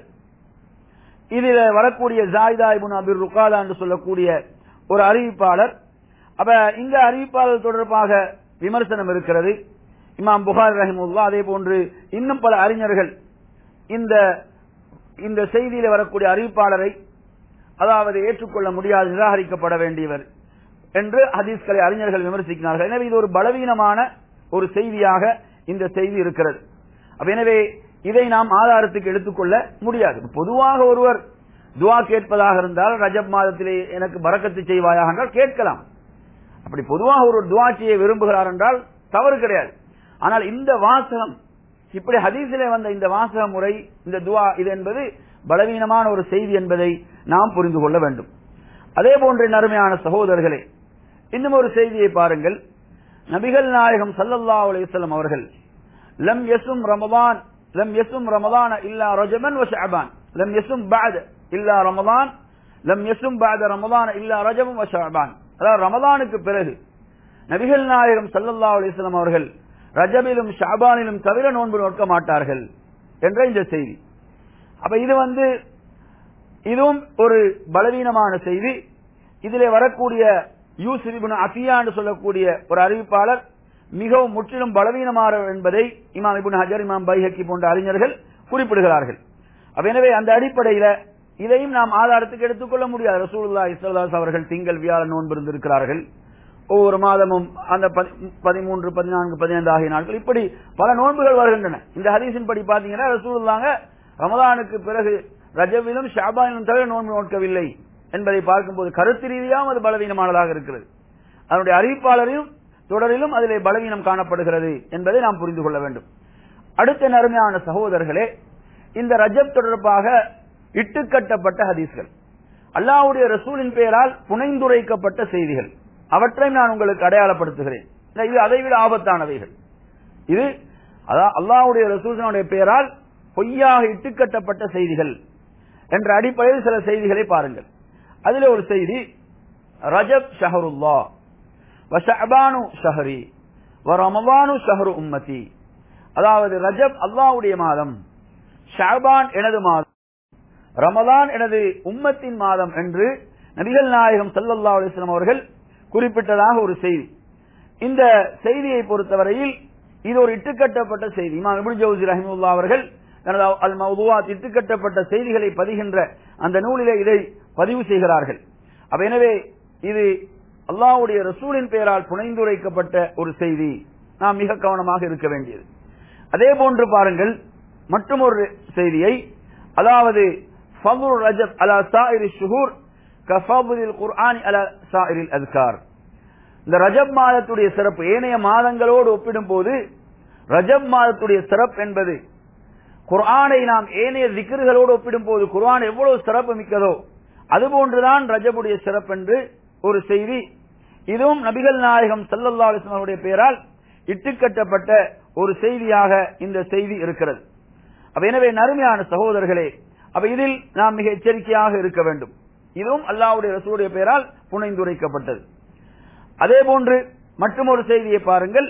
இதுல வரக்கூடிய ஜாயிதா இபுன் அபிர் ருகாதா என்று சொல்லக்கூடிய ஒரு அறிவிப்பாளர் அப்ப இந்த அறிவிப்பாளர் தொடர்பாக விமர்சனம் இருக்கிறது இமாம் புகார் ரஹிமுல்லா அதே போன்று இன்னும் பல அறிஞர்கள் இந்த இந்த செய்தியில வரக்கூடிய அறிவிப்பாளரை அதாவது ஏற்றுக்கொள்ள முடியாது நிராகரிக்கப்பட வேண்டியவர் என்று ஹதீஸ்களை அறிஞர்கள் விமர்சிக்கிறார்கள் எனவே இது ஒரு பலவீனமான ஒரு செய்தியாக இந்த செய்தி இருக்கிறது அப்ப எனவே இதை நாம் ஆதாரத்துக்கு எடுத்துக்கொள்ள முடியாது பொதுவாக ஒருவர் துவா கேட்பதாக இருந்தால் ரஜப் மாதத்திலே எனக்கு பறக்கத்து செய்வாயாக என்றால் கேட்கலாம் அப்படி பொதுவாக ஒரு துவா செய்ய விரும்புகிறார் என்றால் தவறு கிடையாது ஆனால் இந்த வாசகம் இப்படி ஹதீஸிலே வந்த இந்த வாசக முறை இந்த துவா இது என்பது பலவீனமான ஒரு செய்தி என்பதை நாம் புரிந்து கொள்ள வேண்டும் அதே போன்ற நறுமையான சகோதரர்களே இன்னும் ஒரு செய்தியை பாருங்கள் நபிகள் நாயகம் சல்லல்லா அலிசல்லம் அவர்கள் லம் யசும் ரமதான் லம் யசும் ரமதான இல்லா ரஜமன் வ ஷஅபான் லம் யசும் பஅத இல்லா ரமதான் லம் யசும் பஅத ரமதான இல்லா ரஜமன் வ ஷஅபான் அதாவது ரமதானுக்கு பிறகு நபிகள் நாயகம் சல்லல்லா அலிஸ்லாம் அவர்கள் ரஜபிலும் ஷாபானிலும் தவிர நோன்பு நோக்க மாட்டார்கள் என்ற இந்த செய்தி அப்ப இது வந்து இதுவும் ஒரு பலவீனமான செய்தி இதிலே வரக்கூடிய யூசுபின் அஃபியா என்று சொல்லக்கூடிய ஒரு அறிவிப்பாளர் மிகவும் முற்றிலும் பலவீனமானவர் என்பதை இமாம் இபுன் ஹஜர் இமாம் பைஹக்கி போன்ற அறிஞர்கள் குறிப்பிடுகிறார்கள் அப்ப எனவே அந்த அடிப்படையில இதையும் நாம் ஆதாரத்துக்கு எடுத்துக்கொள்ள முடியாது ரசூலுல்லா இஸ்லாஸ் அவர்கள் திங்கள் வியாழன் நோன்பு இருந்திருக்கிறார்கள் ஒவ்வொரு மாதமும் அந்த பதிமூன்று பதினான்கு பதினைந்து ஆகிய நாட்கள் இப்படி பல நோன்புகள் வருகின்றன இந்த ஹதீஸின் படி பாத்தீங்கன்னா ரசூலுல்லாங்க ரமதானுக்கு பிறகு ரஜவிலும் ஷாபானிலும் தவிர நோன்பு நோக்கவில்லை என்பதை பார்க்கும்போது கருத்து ரீதியாகவும் அது பலவீனமானதாக இருக்கிறது அதனுடைய அறிவிப்பாளரையும் தொடரிலும் அதிலே பலவீனம் காணப்படுகிறது என்பதை நாம் புரிந்து கொள்ள வேண்டும் அடுத்த நறுமையான சகோதரர்களே இந்த ரஜப் தொடர்பாக இட்டுக்கட்டப்பட்ட ஹதீஸ்கள் அல்லாவுடைய ரசூலின் பெயரால் புனைந்துரைக்கப்பட்ட செய்திகள் அவற்றையும் நான் உங்களுக்கு அடையாளப்படுத்துகிறேன் இது அதைவிட ஆபத்தானவைகள் இது அல்லாவுடைய ரசூலினுடைய பெயரால் பொய்யாக இட்டுக்கட்டப்பட்ட செய்திகள் என்ற அடிப்படையில் சில செய்திகளை பாருங்கள் அதுல ஒரு செய்தி ரஜப் ஷஹருல்லா வஷபானு ஷஹரி ரமவானு ஷஹரு உம்மதி அதாவது ரஜப் அல்லாவுடைய மாதம் ஷாபான் எனது மாதம் ரமதான் எனது உம்மத்தின் மாதம் என்று நபிகள் நாயகம் சல்லல்லா அலிஸ்லாம் அவர்கள் குறிப்பிட்டதாக ஒரு செய்தி இந்த செய்தியை பொறுத்தவரையில் இது ஒரு இட்டுக்கட்டப்பட்ட செய்தி இமாம் இபுல் ஜவுசி ரஹிமுல்லா அவர்கள் தனது அல் மவுதுவாத் இட்டுக்கட்டப்பட்ட செய்திகளை பதிகின்ற அந்த நூலிலே இதை பதிவு செய்கிறார்கள் அப்ப எனவே இது அல்லாவுடைய ரசூலின் பெயரால் புனைந்துரைக்கப்பட்ட ஒரு செய்தி நாம் மிக கவனமாக இருக்க வேண்டியது அதே போன்று பாருங்கள் மற்றும் ஒரு செய்தியை அதாவது ஃபதுல் ரஜப் அலா சாயிரி ஷுஹூர் கஃபபுலில் குர்ஆனி அலா சாயிரில் அஸ்கார் இந்த ரஜப் மாதத்துடைய சிறப்பு ஏனைய மாதங்களோடு ஒப்பிடும் போது ரஜப் மாதத்துடைய சிறப்பு என்பது குர்ஆனை நாம் ஏனைய திக்ருகளோடு ஒப்பிடும் போது குர்ஆன் எவ்வளவு சிறப்பு மிக்கதோ அதுபோன்றுதான் ரஜபுடைய சிறப்பு என்று ஒரு செய்தி இதுவும் நபிகள் நாயகம் சல்லல்லா அலிஸ்லாமுடைய பெயரால் இட்டுக்கட்டப்பட்ட ஒரு செய்தியாக இந்த செய்தி இருக்கிறது அப்ப எனவே நறுமையான சகோதரர்களே அப்ப இதில் நாம் மிக எச்சரிக்கையாக இருக்க வேண்டும் இதுவும் அல்லாவுடைய ரசூடைய பெயரால் புனைந்துரைக்கப்பட்டது அதே போன்று மற்றும் ஒரு செய்தியை பாருங்கள்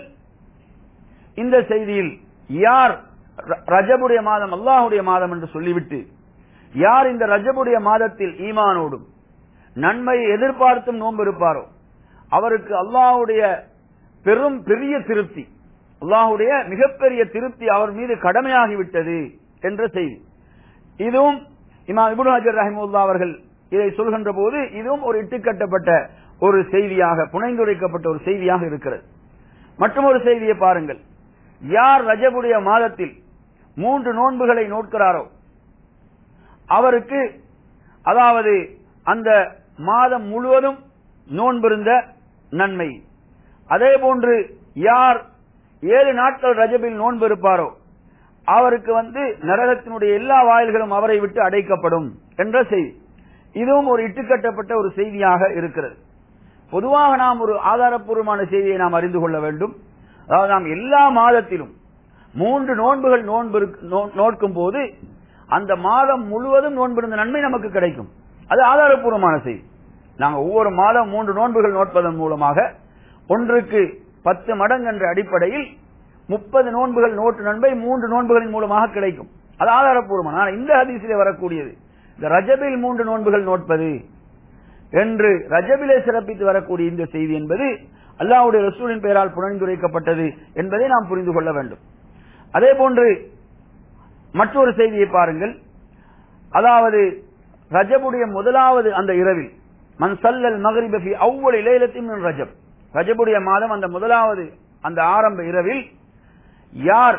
இந்த செய்தியில் யார் ரஜபுடைய மாதம் அல்லாஹுடைய மாதம் என்று சொல்லிவிட்டு யார் இந்த ரஜபுடைய மாதத்தில் ஈமானோடும் நன்மையை எதிர்பார்த்தும் நோன்பு இருப்பாரோ அவருக்கு அல்லாஹுடைய பெரும் பெரிய திருப்தி அல்லாஹுடைய மிகப்பெரிய திருப்தி அவர் மீது கடமையாகிவிட்டது என்ற செய்தி இதுவும் இமாம் இபுன் ஹஜர் ரஹிமுல்லா அவர்கள் இதை சொல்கின்ற போது இதுவும் ஒரு இட்டுக்கட்டப்பட்ட ஒரு செய்தியாக புனைந்துரைக்கப்பட்ட ஒரு செய்தியாக இருக்கிறது மற்றும் ஒரு செய்தியை பாருங்கள் யார் ரஜபுடைய மாதத்தில் மூன்று நோன்புகளை நோட்கிறாரோ அவருக்கு அதாவது அந்த மாதம் முழுவதும் நோன்பிருந்த நன்மை அதே போன்று யார் ஏழு நாட்கள் ரஜபில் நோன்பு இருப்பாரோ அவருக்கு வந்து நரகத்தினுடைய எல்லா வாயில்களும் அவரை விட்டு அடைக்கப்படும் என்ற செய்தி இதுவும் ஒரு இட்டுக்கட்டப்பட்ட ஒரு செய்தியாக இருக்கிறது பொதுவாக நாம் ஒரு ஆதாரப்பூர்வமான செய்தியை நாம் அறிந்து கொள்ள வேண்டும் அதாவது நாம் எல்லா மாதத்திலும் மூன்று நோன்புகள் நோன்பு நோக்கும் போது அந்த மாதம் முழுவதும் நோன்பிருந்த நன்மை நமக்கு கிடைக்கும் அது ஆதாரப்பூர்வமான செய்தி நாங்கள் ஒவ்வொரு மாதம் மூன்று நோன்புகள் நோட்பதன் மூலமாக ஒன்றுக்கு பத்து மடங்கு என்ற அடிப்படையில் முப்பது நோன்புகள் நோட்டு நன்மை மூன்று நோன்புகளின் மூலமாக கிடைக்கும் அது ஆதாரப்பூர்வமான ஆனால் இந்த ஹதீசிலே வரக்கூடியது இந்த ரஜபில் மூன்று நோன்புகள் நோட்பது என்று ரஜபிலே சிறப்பித்து வரக்கூடிய இந்த செய்தி என்பது அல்லாவுடைய ரசூலின் பெயரால் புனந்துரைக்கப்பட்டது என்பதை நாம் புரிந்து கொள்ள வேண்டும் அதே போன்று மற்றொரு செய்தியை பாருங்கள் அதாவது ரஜபுடைய முதலாவது அந்த இரவில் மன் சல்லல் மகரிபி அவ்வளவு இலையிலத்தின் ரஜப் ரஜபுடைய மாதம் அந்த முதலாவது அந்த ஆரம்ப இரவில் யார்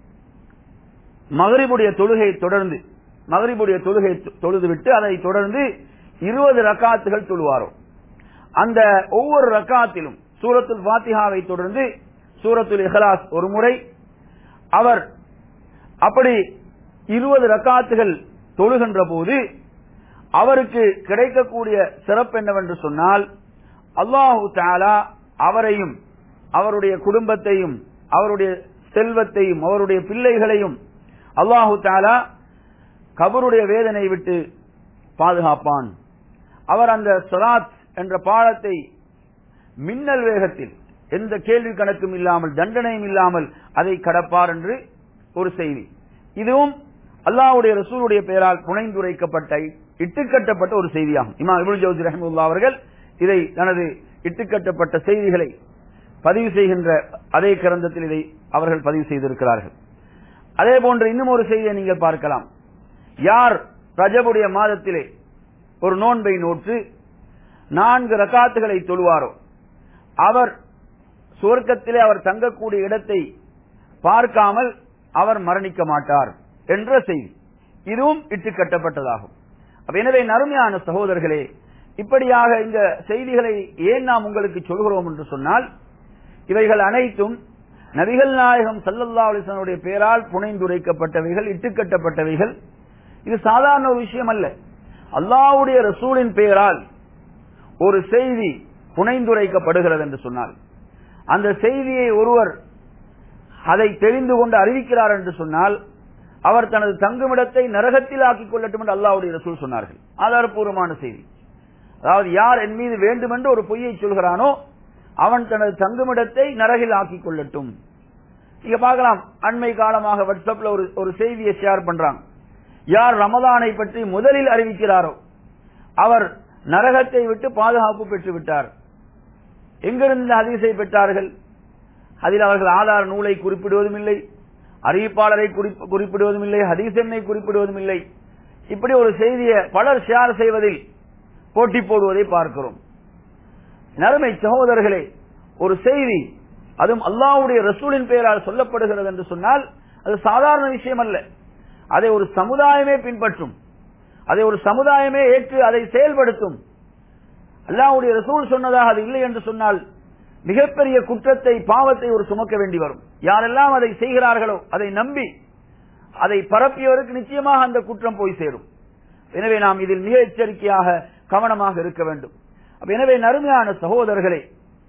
மகரிபுடைய தொழுகை தொடர்ந்து மகரிபுடைய தொழுகை தொழுதுவிட்டு அதை தொடர்ந்து இருபது ரக்காத்துகள் தொழுவாரோ அந்த ஒவ்வொரு ரக்காத்திலும் சூரத்துல் பாத்திகாவை தொடர்ந்து சூரத்துல் இஹலாஸ் ஒரு முறை அவர் அப்படி இருபது ரக்காத்துகள் தொழுகின்ற போது அவருக்கு கிடைக்கக்கூடிய சிறப்பு என்னவென்று சொன்னால் அல்லாஹு தாலா அவரையும் அவருடைய குடும்பத்தையும் அவருடைய செல்வத்தையும் அவருடைய பிள்ளைகளையும் அல்லாஹு தாலா கபருடைய வேதனை விட்டு பாதுகாப்பான் அவர் அந்த சராத் என்ற பாலத்தை மின்னல் வேகத்தில் எந்த கேள்வி கணக்கும் இல்லாமல் தண்டனையும் இல்லாமல் அதை கடப்பார் என்று ஒரு செய்தி இதுவும் அல்லாவுடைய ரசூலுடைய பெயரால் புனைந்துரைக்கப்பட்ட இட்டுக்கட்டப்பட்ட ஒரு செய்தியாகும் இமாம் இபுல் ஜவுதி ரஹமுல்லா அவர்கள் இதை தனது இட்டுக்கட்டப்பட்ட செய்திகளை பதிவு செய்கின்ற அதே கிரந்தத்தில் இதை அவர்கள் பதிவு செய்திருக்கிறார்கள் அதே போன்று இன்னும் ஒரு செய்தியை நீங்கள் பார்க்கலாம் யார் ரஜபுடைய மாதத்திலே ஒரு நோன்பை நோற்று நான்கு ரகாத்துகளை தொழுவாரோ அவர் சுவர்க்கத்திலே அவர் தங்கக்கூடிய இடத்தை பார்க்காமல் அவர் மரணிக்க மாட்டார் என்ற செய்தி இதுவும் இட்டு கட்டப்பட்டதாகும் எனவே நறுமையான சகோதரர்களே இப்படியாக இந்த செய்திகளை ஏன் நாம் உங்களுக்கு சொல்கிறோம் என்று சொன்னால் இவைகள் அனைத்தும் நபிகள் நாயகம் சல்லல்லா அலிசனுடைய பெயரால் புனைந்துரைக்கப்பட்டவைகள் இட்டுக்கட்டப்பட்டவைகள் இது சாதாரண ஒரு விஷயம் அல்ல அல்லாவுடைய ரசூலின் பெயரால் ஒரு செய்தி புனைந்துரைக்கப்படுகிறது என்று சொன்னால் அந்த செய்தியை ஒருவர் அதை தெரிந்து கொண்டு அறிவிக்கிறார் என்று சொன்னால் அவர் தனது தங்குமிடத்தை நரகத்தில் ஆக்கிக் கொள்ளட்டும் என்று அல்லாவுடைய ரசூல் சொன்னார்கள் ஆதாரப்பூர்வமான செய்தி அதாவது யார் என் மீது வேண்டுமென்று ஒரு பொய்யை சொல்கிறானோ அவன் தனது தங்குமிடத்தை நரகில் ஆக்கிக் கொள்ளட்டும் நீங்க பார்க்கலாம் அண்மை காலமாக வாட்ஸ்அப்ல ஒரு ஒரு செய்தியை ஷேர் பண்றாங்க யார் ரமதானை பற்றி முதலில் அறிவிக்கிறாரோ அவர் நரகத்தை விட்டு பாதுகாப்பு பெற்று விட்டார் எங்கிருந்து அதிசை பெற்றார்கள் அதில் அவர்கள் ஆதார நூலை குறிப்பிடுவதும் இல்லை அறிவிப்பாளரை குறிப்பிடுவதும் இல்லை ஹதீஸ் எண்ணை குறிப்பிடுவதும் இல்லை இப்படி ஒரு செய்தியை பலர் ஷேர் செய்வதில் போட்டி போடுவதை பார்க்கிறோம் நறுமை சகோதரர்களே ஒரு செய்தி அதுவும் அல்லாவுடைய ரசூலின் பெயரால் சொல்லப்படுகிறது என்று சொன்னால் அது சாதாரண விஷயம் அல்ல அதை ஒரு சமுதாயமே பின்பற்றும் அதை ஒரு சமுதாயமே ஏற்று அதை செயல்படுத்தும் அல்லாவுடைய ரசூல் சொன்னதாக அது இல்லை என்று சொன்னால் மிகப்பெரிய குற்றத்தை பாவத்தை ஒரு சுமக்க வேண்டி வரும் யாரெல்லாம் அதை செய்கிறார்களோ அதை நம்பி அதை பரப்பியவருக்கு நிச்சயமாக அந்த குற்றம் போய் சேரும் எனவே நாம் இதில் மிக எச்சரிக்கையாக கவனமாக இருக்க வேண்டும் எனவே நறுமையான சகோதரர்களே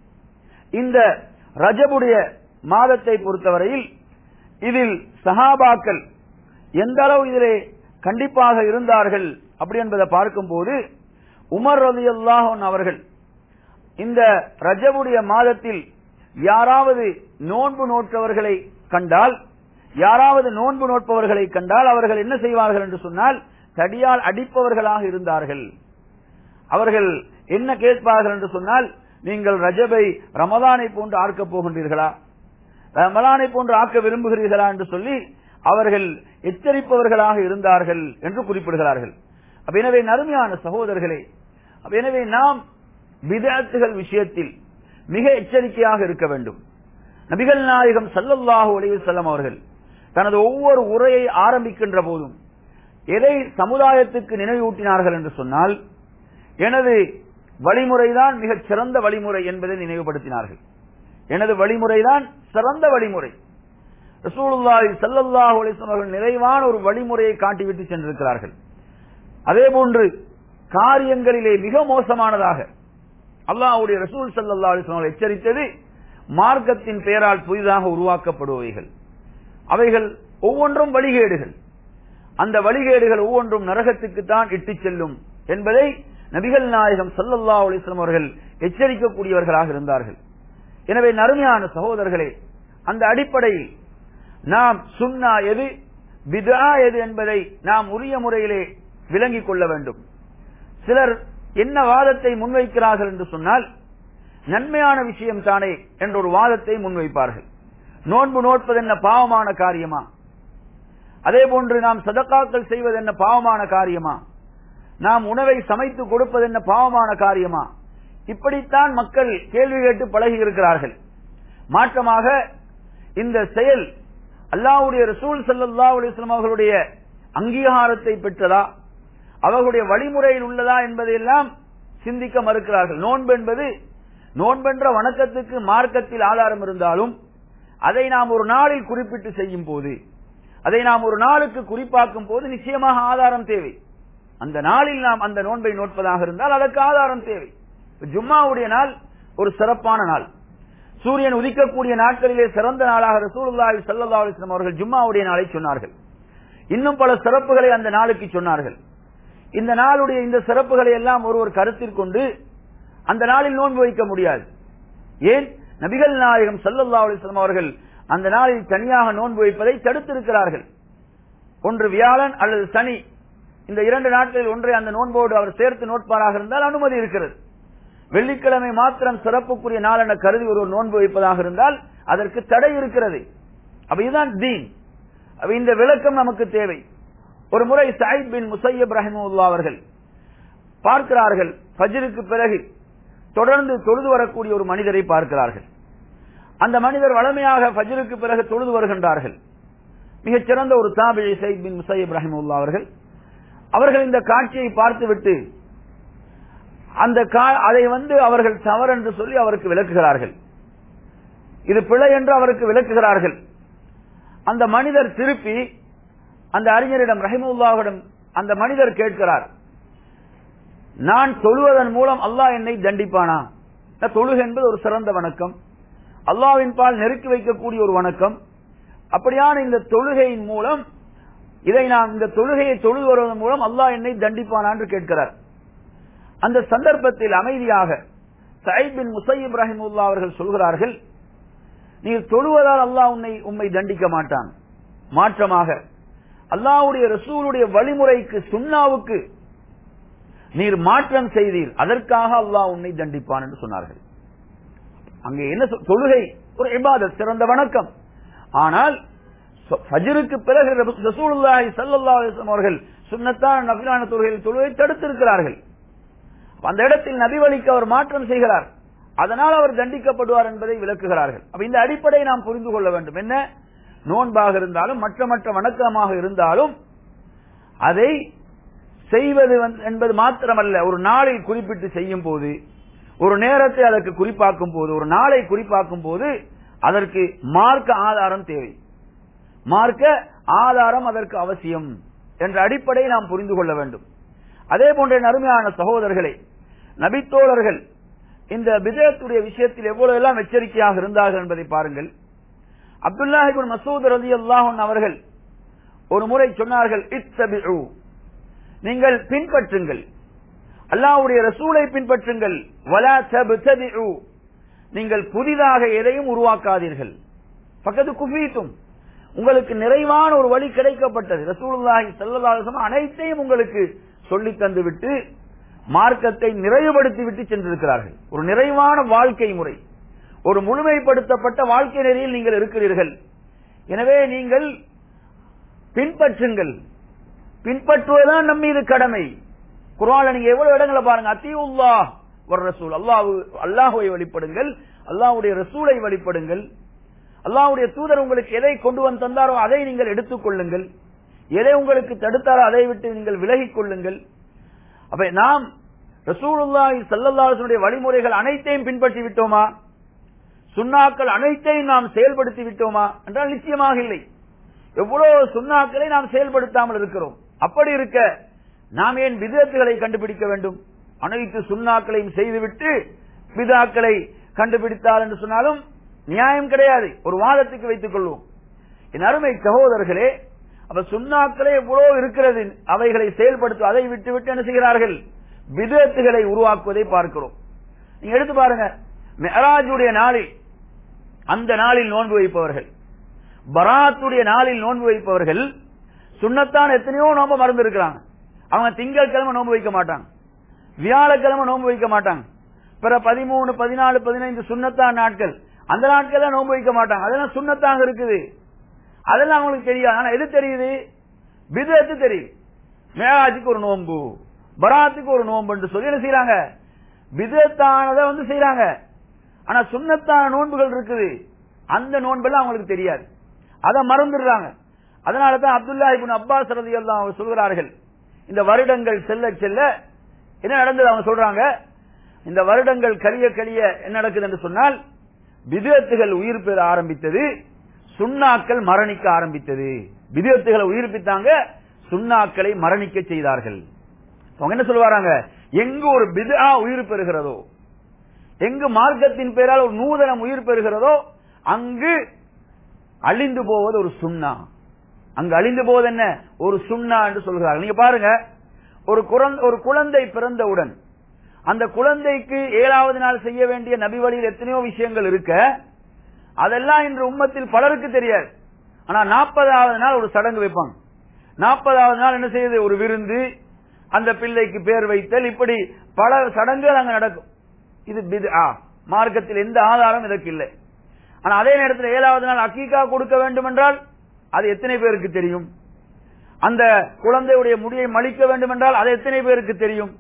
இந்த ரஜபுடைய மாதத்தை பொறுத்தவரையில் இதில் சஹாபாக்கள் எந்த அளவு இதிலே கண்டிப்பாக இருந்தார்கள் அப்படி என்பதை பார்க்கும்போது உமர் ரதி அல்லாஹன் அவர்கள் இந்த ரஜபுடைய மாதத்தில் யாராவது நோன்பு நோற்றவர்களை கண்டால் யாராவது நோன்பு நோட்பவர்களை கண்டால் அவர்கள் என்ன செய்வார்கள் என்று சொன்னால் தடியால் அடிப்பவர்களாக இருந்தார்கள் அவர்கள் என்ன கேட்பார்கள் என்று சொன்னால் நீங்கள் ரஜபை ரமதானை போன்று ஆக்கப் போகின்றீர்களா ரமலானை போன்று ஆக்க விரும்புகிறீர்களா என்று சொல்லி அவர்கள் எச்சரிப்பவர்களாக இருந்தார்கள் என்று குறிப்பிடுகிறார்கள் எனவே நறுமையான சகோதரர்களே எனவே நாம் விதத்துகள் விஷயத்தில் மிக எச்சரிக்கையாக இருக்க வேண்டும் நபிகள் நாயகம் சல்லல்லாஹு அலைவு செல்லம் அவர்கள் தனது ஒவ்வொரு உரையை ஆரம்பிக்கின்ற போதும் எதை சமுதாயத்துக்கு நினைவூட்டினார்கள் என்று சொன்னால் எனது வழிமுறைதான் மிகச் சிறந்த வழிமுறை என்பதை நினைவுபடுத்தினார்கள் எனது வழிமுறைதான் சிறந்த வழிமுறை ரசூலுல்லாஹி ஸல்லல்லாஹு அலைஹி வஸல்லம் அவர்கள் நிறைவான ஒரு வழிமுறையை காட்டிவிட்டு சென்றிருக்கிறார்கள் அதேபோன்று காரியங்களிலே மிக மோசமானதாக அல்லாஹ்வுடைய ரசூல் ஸல்லல்லாஹு அலைஹி வஸல்லம் எச்சரித்தது மார்க்கத்தின் பெயரால் புதிதாக உருவாக்கப்படுபவைகள் அவைகள் ஒவ்வொன்றும் வழிகேடுகள் அந்த வழிகேடுகள் ஒவ்வொன்றும் நரகத்துக்கு தான் இட்டுச் செல்லும் என்பதை நபிகள் நாயகம் ஸல்லல்லாஹு அலைஹி வஸல்லம் அவர்கள் எச்சரிக்கக்கூடியவர்களாக இருந்தார்கள் எனவே நறுமையான சகோதரர்களே அந்த அடிப்படையில் நாம் சுன்னா எது பிதா எது என்பதை நாம் உரிய முறையிலே விளங்கிக் கொள்ள வேண்டும் சிலர் என்ன வாதத்தை முன்வைக்கிறார்கள் என்று சொன்னால் நன்மையான விஷயம் தானே என்ற ஒரு வாதத்தை முன்வைப்பார்கள் நோன்பு நோட்பது என்ன பாவமான காரியமா அதே போன்று நாம் சதக்காக்கள் செய்வது என்ன பாவமான காரியமா நாம் உணவை சமைத்து கொடுப்பது என்ன பாவமான காரியமா இப்படித்தான் மக்கள் கேள்வி கேட்டு பழகி இருக்கிறார்கள் மாற்றமாக இந்த செயல் அல்லாஹ்வுடைய ரசூல் ஸல்லல்லாஹு அலைஹி வஸல்லம் அவர்களுடைய அங்கீகாரத்தை பெற்றதா அவர்களுடைய வழிமுறையில் உள்ளதா என்பதையெல்லாம் சிந்திக்க மறுக்கிறார்கள் நோன்பு என்பது நோன்பென்ற வணக்கத்துக்கு மார்க்கத்தில் ஆதாரம் இருந்தாலும் அதை நாம் ஒரு நாளில் குறிப்பிட்டு செய்யும் போது அதை நாம் ஒரு நாளுக்கு குறிப்பாக்கும் போது நிச்சயமாக ஆதாரம் தேவை அந்த நாளில் நாம் அந்த நோன்பை நோட்பதாக இருந்தால் அதற்கு ஆதாரம் தேவை ஜும்மாவுடைய நாள் ஒரு சிறப்பான நாள் சூரியன் உதிக்கக்கூடிய நாட்களிலே சிறந்த நாளாக ரசூலுல்லாஹி ஸல்லல்லாஹு அலைஹி வஸல்லம் அவர்கள் ஜும்மாவுடைய நாளை சொன்னார்கள் இன்னும் பல சிறப்புகளை அந்த நாளுக்கு சொன்னார்கள் இந்த நாளுடைய இந்த சிறப்புகளை எல்லாம் ஒருவர் கருத்தில் கொண்டு அந்த நாளில் நோன்பு வைக்க முடியாது ஏன் நபிகள் நாயகம் ஸல்லல்லாஹு அலைஹி வஸல்லம் அவர்கள் அந்த நாளில் தனியாக நோன்பு வைப்பதை தடுத்திருக்கிறார்கள் ஒன்று வியாழன் அல்லது சனி இந்த இரண்டு நாட்களில் ஒன்றை அந்த நோன்போடு அவர் சேர்த்து நோட்பாராக இருந்தால் அனுமதி இருக்கிறது வெள்ளிக்கிழமை மாத்திரம் சிறப்புக்குரிய நாள் என கருதி ஒரு நோன்பு வைப்பதாக இருந்தால் அதற்கு தடை இருக்கிறது அப்ப இதுதான் தீன் அப்ப இந்த விளக்கம் நமக்கு தேவை ஒரு முறை சாயித் பின் முசையப் ரஹிமுல்லா அவர்கள் பார்க்கிறார்கள் ஃபஜ்ருக்கு பிறகு தொடர்ந்து தொழுது வரக்கூடிய ஒரு மனிதரை பார்க்கிறார்கள் அந்த மனிதர் வளமையாக ஃபஜ்ருக்கு பிறகு தொழுது வருகின்றார்கள் மிகச் சிறந்த ஒரு தாபிழை சயித் பின் முசையப் ரஹிமுல்லா அவர்கள் அவர்கள் இந்த காட்சியை பார்த்துவிட்டு அந்த அதை வந்து அவர்கள் தவறு என்று சொல்லி அவருக்கு விளக்குகிறார்கள் இது பிழை என்று அவருக்கு விளக்குகிறார்கள் அந்த மனிதர் திருப்பி அந்த அறிஞரிடம் ரஹிமுல்லாவிடம் அந்த மனிதர் கேட்கிறார் நான் தொழுவதன் மூலம் அல்லாஹ் என்னை தண்டிப்பானா தொழுகை என்பது ஒரு சிறந்த வணக்கம் அல்லாவின் பால் நெருக்கி வைக்கக்கூடிய ஒரு வணக்கம் அப்படியான இந்த தொழுகையின் மூலம் இதை நான் இந்த தொழுகையை தொழுது வருவதன் மூலம் அல்லாஹ் என்னை தண்டிப்பானா என்று கேட்கிறார் அந்த சந்தர்ப்பத்தில் அமைதியாக சயித் பின் முசைப் ரஹிமுல்லா அவர்கள் சொல்கிறார்கள் நீ தொழுவதால் அல்லாஹ் உன்னை உண்மை தண்டிக்க மாட்டான் மாற்றமாக அல்லாஹ்வுடைய ரசூலுடைய வழிமுறைக்கு சுண்ணாவுக்கு நீர் மாற்றம் செய்தீர் அதற்காக அல்லாஹ் உன்னை தண்டிப்பான் என்று சொன்னார்கள் அங்கே என்ன தொழுகை ஒரு இபாதத் சிறந்த வணக்கம் ஆனால் ஃபஜ்ருக்கு பிறகு ரசூலுல்லாஹி ஸல்லல்லாஹு அலைஹி வஸல்லம் அவர்கள் சுன்னத்தான நபிலான தொழுகையில் தொழுகை தடுத்திருக்கிறார்கள் அந்த இடத்தில் நபி வழிக்கு அவர் மாற்றம் செய்கிறார் அதனால் அவர் தண்டிக்கப்படுவார் என்பதை விளக்குகிறார்கள் அப்ப இந்த அடிப்படையை நாம் புரிந்து கொள்ள வேண்டும் என்ன நோன்பாக இருந்தாலும் மற்ற மற்ற வணக்கமாக இருந்தாலும் அதை செய்வது என்பது மாத்திரமல்ல ஒரு நாளில் குறிப்பிட்டு செய்யும் போது ஒரு நேரத்தை அதற்கு குறிப்பாக்கும் போது ஒரு நாளை குறிப்பாக்கும் போது அதற்கு மார்க்க ஆதாரம் தேவை மார்க்க ஆதாரம் அதற்கு அவசியம் என்ற அடிப்படையை நாம் புரிந்து கொள்ள வேண்டும் அதே போன்ற அருமையான சகோதரர்களே நபித்தோழர்கள் இந்த விஜயத்துடைய விஷயத்தில் எவ்வளவு எல்லாம் எச்சரிக்கையாக இருந்தார்கள் என்பதை பாருங்கள் அப்துல்லாஹிபின் மசூத் ரதி அல்லாஹன் அவர்கள் ஒரு முறை சொன்னார்கள் இத்தபிஉ நீங்கள் பின்பற்றுங்கள் அல்லாஹ்வுடைய ரசூலை பின்பற்றுங்கள் வலா தப்தபிஉ நீங்கள் புதிதாக எதையும் உருவாக்காதீர்கள் பக்கத்து குஃபீத்தும் உங்களுக்கு நிறைவான ஒரு வழி கிடைக்கப்பட்டது ரசூலுல்லாஹி ஸல்லல்லாஹு அலைஹி வஸல்லம் அனைத்தையும் உங்களுக்கு சொல்லி தந்து விட்டு மார்க்கத்தை நிறைவுபடுத்தி விட்டு சென்றிருக்கிறார்கள் ஒரு நிறைவான வாழ்க்கை முறை ஒரு முழுமைப்படுத்தப்பட்ட வாழ்க்கை நெறியில் நீங்கள் இருக்கிறீர்கள் எனவே நீங்கள் பின்பற்றுங்கள் பின்பற்றுவதுதான் நம் மீது கடமை குரான் நீங்க எவ்வளவு இடங்களை பாருங்க அத்தியுல்லா ஒரு ரசூல் அல்லாஹு அல்லாஹுவை வழிபடுங்கள் அல்லாஹுடைய ரசூலை வழிபடுங்கள் அல்லாஹுடைய தூதர் உங்களுக்கு எதை கொண்டு வந்து தந்தாரோ அதை நீங்கள் எடுத்துக் கொள்ளுங்கள் எதை உங்களுக்கு தடுத்தாரோ அதை விட்டு நீங்கள் விலகிக் கொள்ளுங்கள் அப்ப நாம் ரசூலுல்லாஹி ஸல்லல்லாஹு அலைஹி வழிமுறைகள் அனைத்தையும் பின்பற்றி விட்டோமா சுண்ணாக்கள் அனைத்தையும் நாம் செயல்படுத்தி விட்டோமா என்றால் நிச்சயமாக இல்லை எவ்வளவு சுண்ணாக்களை நாம் செயல்படுத்தாமல் இருக்கிறோம் அப்படி இருக்க நாம் ஏன் விதத்துகளை கண்டுபிடிக்க வேண்டும் அனைத்து சுண்ணாக்களையும் செய்துவிட்டு விதாக்களை கண்டுபிடித்தால் என்று சொன்னாலும் நியாயம் கிடையாது ஒரு வாதத்துக்கு வைத்துக் கொள்வோம் என் அருமை சகோதரர்களே அப்ப சுண்ணாக்களே எவ்வளவு இருக்கிறது அவைகளை செயல்படுத்தும் அதை விட்டு விட்டு என்ன செய்கிறார்கள் விதத்துகளை உருவாக்குவதை பார்க்கிறோம் நீங்க எடுத்து பாருங்க மெஹராஜுடைய நாளில் அந்த நாளில் நோன்பு வைப்பவர்கள் பராத்துடைய நாளில் நோன்பு வைப்பவர்கள் சுண்ணத்தான் எத்தனையோ நோன்பு மறந்து இருக்கிறாங்க அவங்க திங்கட்கிழமை நோன்பு வைக்க மாட்டாங்க வியாழக்கிழமை நோன்பு வைக்க மாட்டாங்க பிற பதிமூணு பதினாலு பதினைந்து சுண்ணத்தான் நாட்கள் அந்த நாட்கள் நோன்பு வைக்க மாட்டாங்க அதெல்லாம் சுண்ணத்தாக இருக்குது அதெல்லாம் அவங்களுக்கு தெரியாது ஆனா எது தெரியுது விதத்து தெரியுது மேராஜுக்கு ஒரு நோன்பு பராத்துக்கு ஒரு நோன்பு என்று சொல்லி என்ன செய்யறாங்க விதத்தானதை வந்து செய்யறாங்க ஆனா சுண்ணத்தான நோன்புகள் இருக்குது அந்த நோன்பெல்லாம் அவங்களுக்கு தெரியாது அதை மறந்துடுறாங்க அதனாலதான் அப்துல்லா இபின் அப்பாஸ் ரதி எல்லாம் அவங்க சொல்கிறார்கள் இந்த வருடங்கள் செல்ல செல்ல என்ன நடந்தது அவங்க சொல்றாங்க இந்த வருடங்கள் கழிய கழிய என்ன நடக்குது என்று சொன்னால் விதத்துகள் உயிர் பெற ஆரம்பித்தது சுண்ணாக்கள் மரணிக்க ஆரம்பித்தது விதத்துகளை உயிர்ப்பித்தாங்க சுண்ணாக்களை மரணிக்க செய்தார்கள் அவங்க என்ன சொல்லுவாங்க எங்கு ஒரு பிதா உயிர் பெறுகிறதோ எங்கு மார்க்கத்தின் பெயரால் ஒரு நூதனம் உயிர் பெறுகிறதோ அங்கு அழிந்து போவது ஒரு சுண்ணா அங்கு அழிந்து போவது என்ன ஒரு சுண்ணா என்று சொல்கிறார்கள் நீங்க பாருங்க ஒரு ஒரு குழந்தை பிறந்தவுடன் அந்த குழந்தைக்கு ஏழாவது நாள் செய்ய வேண்டிய நபி வழியில் எத்தனையோ விஷயங்கள் இருக்க அதெல்லாம் இன்று உம்மத்தில் பலருக்கு தெரியாது ஆனா நாற்பதாவது நாள் ஒரு சடங்கு வைப்பாங்க நாற்பதாவது நாள் என்ன செய்யுது ஒரு விருந்து அந்த பிள்ளைக்கு பேர் வைத்தல் இப்படி பல சடங்குகள் அங்க நடக்கும் இது பித்ஆ மார்க்கத்தில் எந்த ஆதாரம் இதற்கு இல்லை ஆனா அதே நேரத்தில் ஏழாவது நாள் அக்கீகா கொடுக்க வேண்டும் என்றால் அது எத்தனை பேருக்கு தெரியும் அந்த குழந்தையுடைய முடியை மலிக்க வேண்டும் என்றால் அது எத்தனை பேருக்கு தெரியும்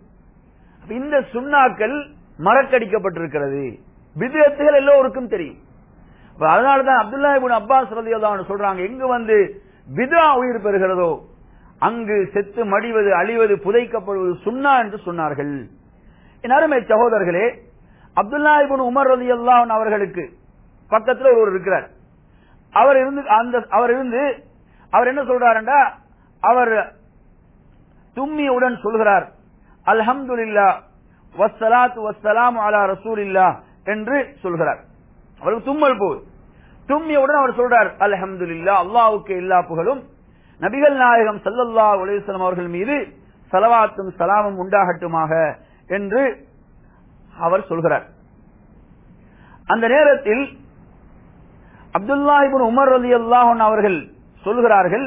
இந்த சுண்ணாக்கள் மறக்கடிக்கப்பட்டிருக்கிறது விதத்துகள் எல்லோருக்கும் தெரியும் அதனாலதான் அப்துல்லா இபின் அப்பாஸ் ரலியல்லாஹு சொல்றாங்க எங்கு வந்து விதா உயிர் பெறுகிறதோ அங்கு செத்து மடிவது அழிவது புதைக்கப்படுவது சுண்ணா என்று சொன்னார்கள் என் அருமை சகோதரர்களே அப்துல்லா இபின் உமர் ரலி அல்லாஹன் அவர்களுக்கு பக்கத்தில் ஒருவர் இருக்கிறார் அவர் இருந்து அந்த அவர் இருந்து அவர் என்ன சொல்றாருண்டா அவர் தும்மியுடன் சொல்கிறார் அல்ஹம்துலில்லா வஸ்ஸலாத்து வஸ்ஸலாமு அலா ரசூலில்லா என்று சொல்கிறார் அவருக்கு தும்மல் போகுது தும்மியவுடன் அவர் சொல்றார் அல்ஹம்துலில்லா அல்லாவுக்கு எல்லா புகழும் நபிகள் நாயகம் சல்லல்லா உலேசலம் அவர்கள் மீது சலவாத்தும் சலாமும் உண்டாகட்டுமாக என்று அவர் சொல்கிறார் அந்த நேரத்தில் அப்துல்லாஹிபின் உமர் அலி அல்லாஹன் அவர்கள் சொல்கிறார்கள்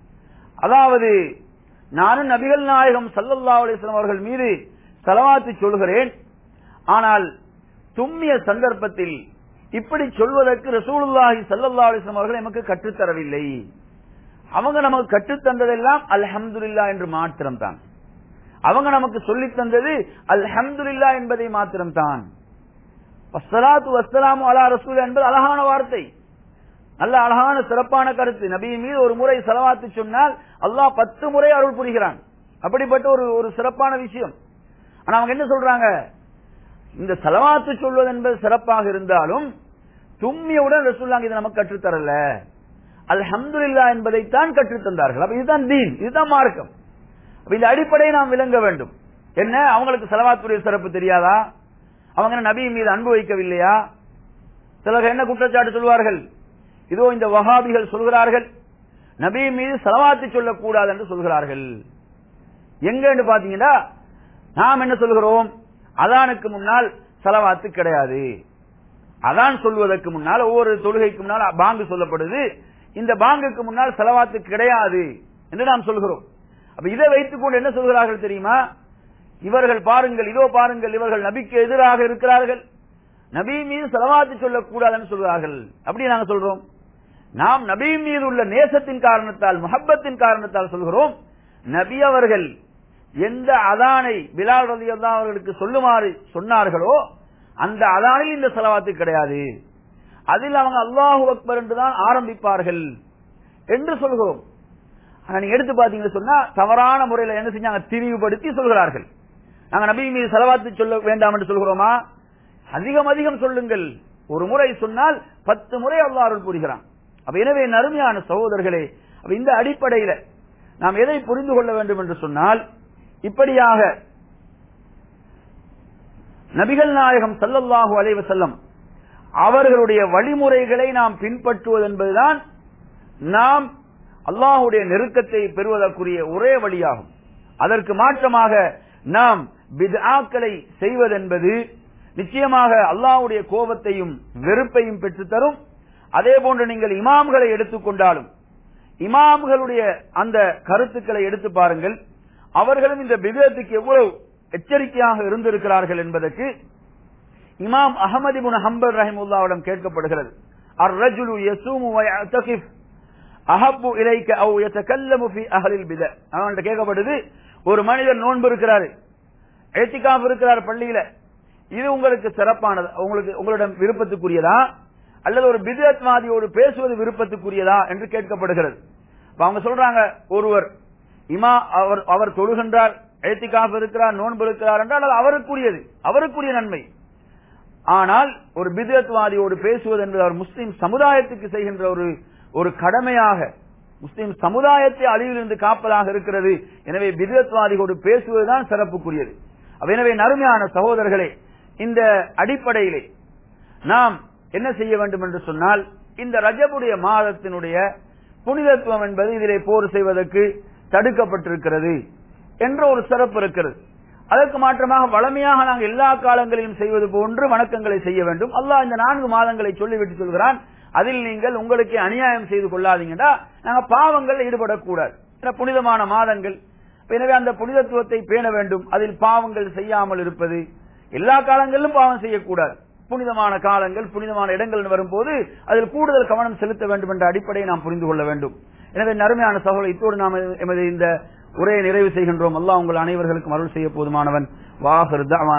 அதாவது நானும் நபிகள் நாயகம் சல்லல்லா அலிஸ்லாம் அவர்கள் மீது செலவாத்து சொல்கிறேன் ஆனால் தும்மிய சந்தர்ப்பத்தில் இப்படி சொல்வதற்கு ரசூலுல்லாஹி சல்லல்லா அலிஸ்லாம் அவர்கள் நமக்கு கற்றுத்தரவில்லை அவங்க நமக்கு கற்றுத்தந்ததெல்லாம் அல்ஹம்துல்லா என்று மாத்திரம் தான் அவங்க நமக்கு சொல்லி தந்தது அல்ஹம்துல்லா என்பதை மாத்திரம் தான் வஸ்ஸலாத்து வஸ்ஸலாமு அலா ரசூல் என்பது அழகான வார்த்தை நல்ல அழகான சிறப்பான கருத்து நபி மீது ஒரு முறை செலவாத்து சொன்னால் அல்லாஹ் பத்து முறை அருள் புரிகிறான் அப்படிப்பட்ட ஒரு ஒரு சிறப்பான விஷயம் ஆனா அவங்க என்ன சொல்றாங்க இந்த செலவாத்து சொல்வது என்பது சிறப்பாக இருந்தாலும் தும்மியவுடன் ரசூல்லாங்க இதை நமக்கு கற்றுத்தரல அல்ஹம்துல்லா என்பதைத்தான் கற்றுத்தந்தார்கள் அப்ப இதுதான் தீன் இதுதான் மார்க்கம் அப்ப இந்த அடிப்படையை நாம் விளங்க வேண்டும் என்ன அவங்களுக்கு செலவாத்துடைய சிறப்பு தெரியாதா அவங்க நபி மீது அன்பு வைக்கவில்லையா சிலர் என்ன குற்றச்சாட்டு சொல்வார்கள் இதோ இந்த வஹாபிகள் சொல்கிறார்கள் நபி மீது செலவாத்து சொல்லக்கூடாது என்று சொல்கிறார்கள் எங்க என்று பாத்தீங்கன்னா நாம் என்ன சொல்கிறோம் அதானுக்கு முன்னால் செலவாத்து கிடையாது அதான் சொல்வதற்கு முன்னால் ஒவ்வொரு தொழுகைக்கு முன்னால் பாங்கு சொல்லப்படுது இந்த பாங்குக்கு முன்னால் செலவாத்து கிடையாது என்று நாம் சொல்கிறோம் அப்ப இதை வைத்துக் கொண்டு என்ன சொல்கிறார்கள் தெரியுமா இவர்கள் பாருங்கள் இதோ பாருங்கள் இவர்கள் நபிக்கு எதிராக இருக்கிறார்கள் நபி மீது செலவாத்து சொல்லக்கூடாதுன்னு சொல்கிறார்கள் அப்படி நாங்க சொல்றோம் நாம் நபி மீது உள்ள நேசத்தின் காரணத்தால் முகப்பத்தின் காரணத்தால் சொல்கிறோம் நபி அவர்கள் எந்த அதானை பிலால் ரதி அவர்களுக்கு சொல்லுமாறு சொன்னார்களோ அந்த அதானில் இந்த செலவாத்து கிடையாது அதில் அவங்க அல்லாஹு அக்பர் என்றுதான் ஆரம்பிப்பார்கள் என்று சொல்கிறோம் ஆனா நீங்க எடுத்து பாத்தீங்கன்னு சொன்னா தவறான முறையில் என்ன செஞ்சாங்க திரிவுபடுத்தி சொல்கிறார்கள் நாங்க நபி மீது செலவாத்து சொல்ல வேண்டாம் என்று சொல்கிறோமா அதிகம் அதிகம் சொல்லுங்கள் ஒரு முறை சொன்னால் பத்து முறை அல்லாஹ் அருள் புரிகிறான் அப்ப எனவே நறுமையான சகோதரர்களே அப்ப இந்த அடிப்படையில நாம் எதை புரிந்து கொள்ள வேண்டும் என்று சொன்னால் இப்படியாக நபிகள் நாயகம் சல்லல்லாஹு அலைவ செல்லம் அவர்களுடைய வழிமுறைகளை நாம் பின்பற்றுவது என்பதுதான் நாம் அல்லாஹுடைய நெருக்கத்தை பெறுவதற்குரிய ஒரே வழியாகும் அதற்கு மாற்றமாக நாம் பித்ஆக்களை செய்வதென்பது நிச்சயமாக அல்லாஹ்வுடைய கோபத்தையும் வெறுப்பையும் பெற்றுத்தரும் அதே போன்று நீங்கள் இமாம்களை எடுத்துக்கொண்டாலும் இமாம்களுடைய அந்த கருத்துக்களை எடுத்து பாருங்கள் அவர்களும் இந்த பிதத்துக்கு எவ்வளவு எச்சரிக்கையாக இருந்திருக்கிறார்கள் என்பதற்கு இமாம் அகமது இப்னு ஹம்பல் ரஹிமுல்லாவிடம் கேட்கப்படுகிறது அர் ரஜுலு யசூமு வ யஅதகிஃப் அஹப்பு இலைக்க அவ் யதகல்லமு ஃபி அஹ்லில் பித அவன்கிட்ட கேட்கப்படுது ஒரு மனிதர் நோன்பு இருக்கிறாரு ஏத்திகாஃப் இருக்கிறார் பள்ளியில இது உங்களுக்கு சிறப்பானது உங்களுக்கு உங்களிடம் விருப்பத்துக்குரியதா அல்லது ஒரு பிதத்வாதியோடு பேசுவது விருப்பத்துக்குரியதா என்று கேட்கப்படுகிறது இப்ப அவங்க சொல்றாங்க ஒருவர் இமா அவர் அவர் தொழுகின்றார் ஏத்திகாஃப் இருக்கிறார் நோன்பு இருக்கிறார் என்றால் அது அவருக்குரியது அவருக்குரிய நன்மை ஆனால் ஒரு பிதத்வாதியோடு பேசுவது என்பது அவர் முஸ்லிம் சமுதாயத்துக்கு செய்கின்ற ஒரு ஒரு கடமையாக முஸ்லிம் சமுதாயத்தை அழிவிலிருந்து காப்பதாக இருக்கிறது எனவே பிதத்வாதிகளோடு பேசுவதுதான் சிறப்புக்குரியது எனவே நறுமையான சகோதரர்களே இந்த அடிப்படையிலே நாம் என்ன செய்ய வேண்டும் என்று சொன்னால் இந்த ரஜபுடைய மாதத்தினுடைய புனிதத்துவம் என்பது இதிலே போர் செய்வதற்கு தடுக்கப்பட்டிருக்கிறது என்ற ஒரு சிறப்பு இருக்கிறது அதற்கு மாற்றமாக வளமையாக நாங்கள் எல்லா காலங்களிலும் செய்வது போன்று வணக்கங்களை செய்ய வேண்டும் அல்லாஹ் இந்த நான்கு மாதங்களை சொல்லிவிட்டு சொல்கிறான் அதில் நீங்கள் உங்களுக்கு அநியாயம் செய்து கொள்ளாதீங்கடா நாங்க பாவங்கள் ஈடுபடக்கூடாது ஏன்னா புனிதமான மாதங்கள் எனவே அந்த புனிதத்துவத்தை பேண வேண்டும் அதில் பாவங்கள் செய்யாமல் இருப்பது எல்லா காலங்களிலும் பாவம் செய்யக்கூடாது புனிதமான காலங்கள் புனிதமான இடங்கள் வரும்போது அதில் கூடுதல் கவனம் செலுத்த வேண்டும் என்ற அடிப்படையை நாம் புரிந்து கொள்ள வேண்டும் எனவே நறுமையான சகோதரர் இத்தோடு நாம் எமது இந்த உரையை நிறைவு செய்கின்றோம் அல்லாஹ் உங்கள் அனைவர்களுக்கும் அருள் செய்ய போதுமானவன் வாஹர்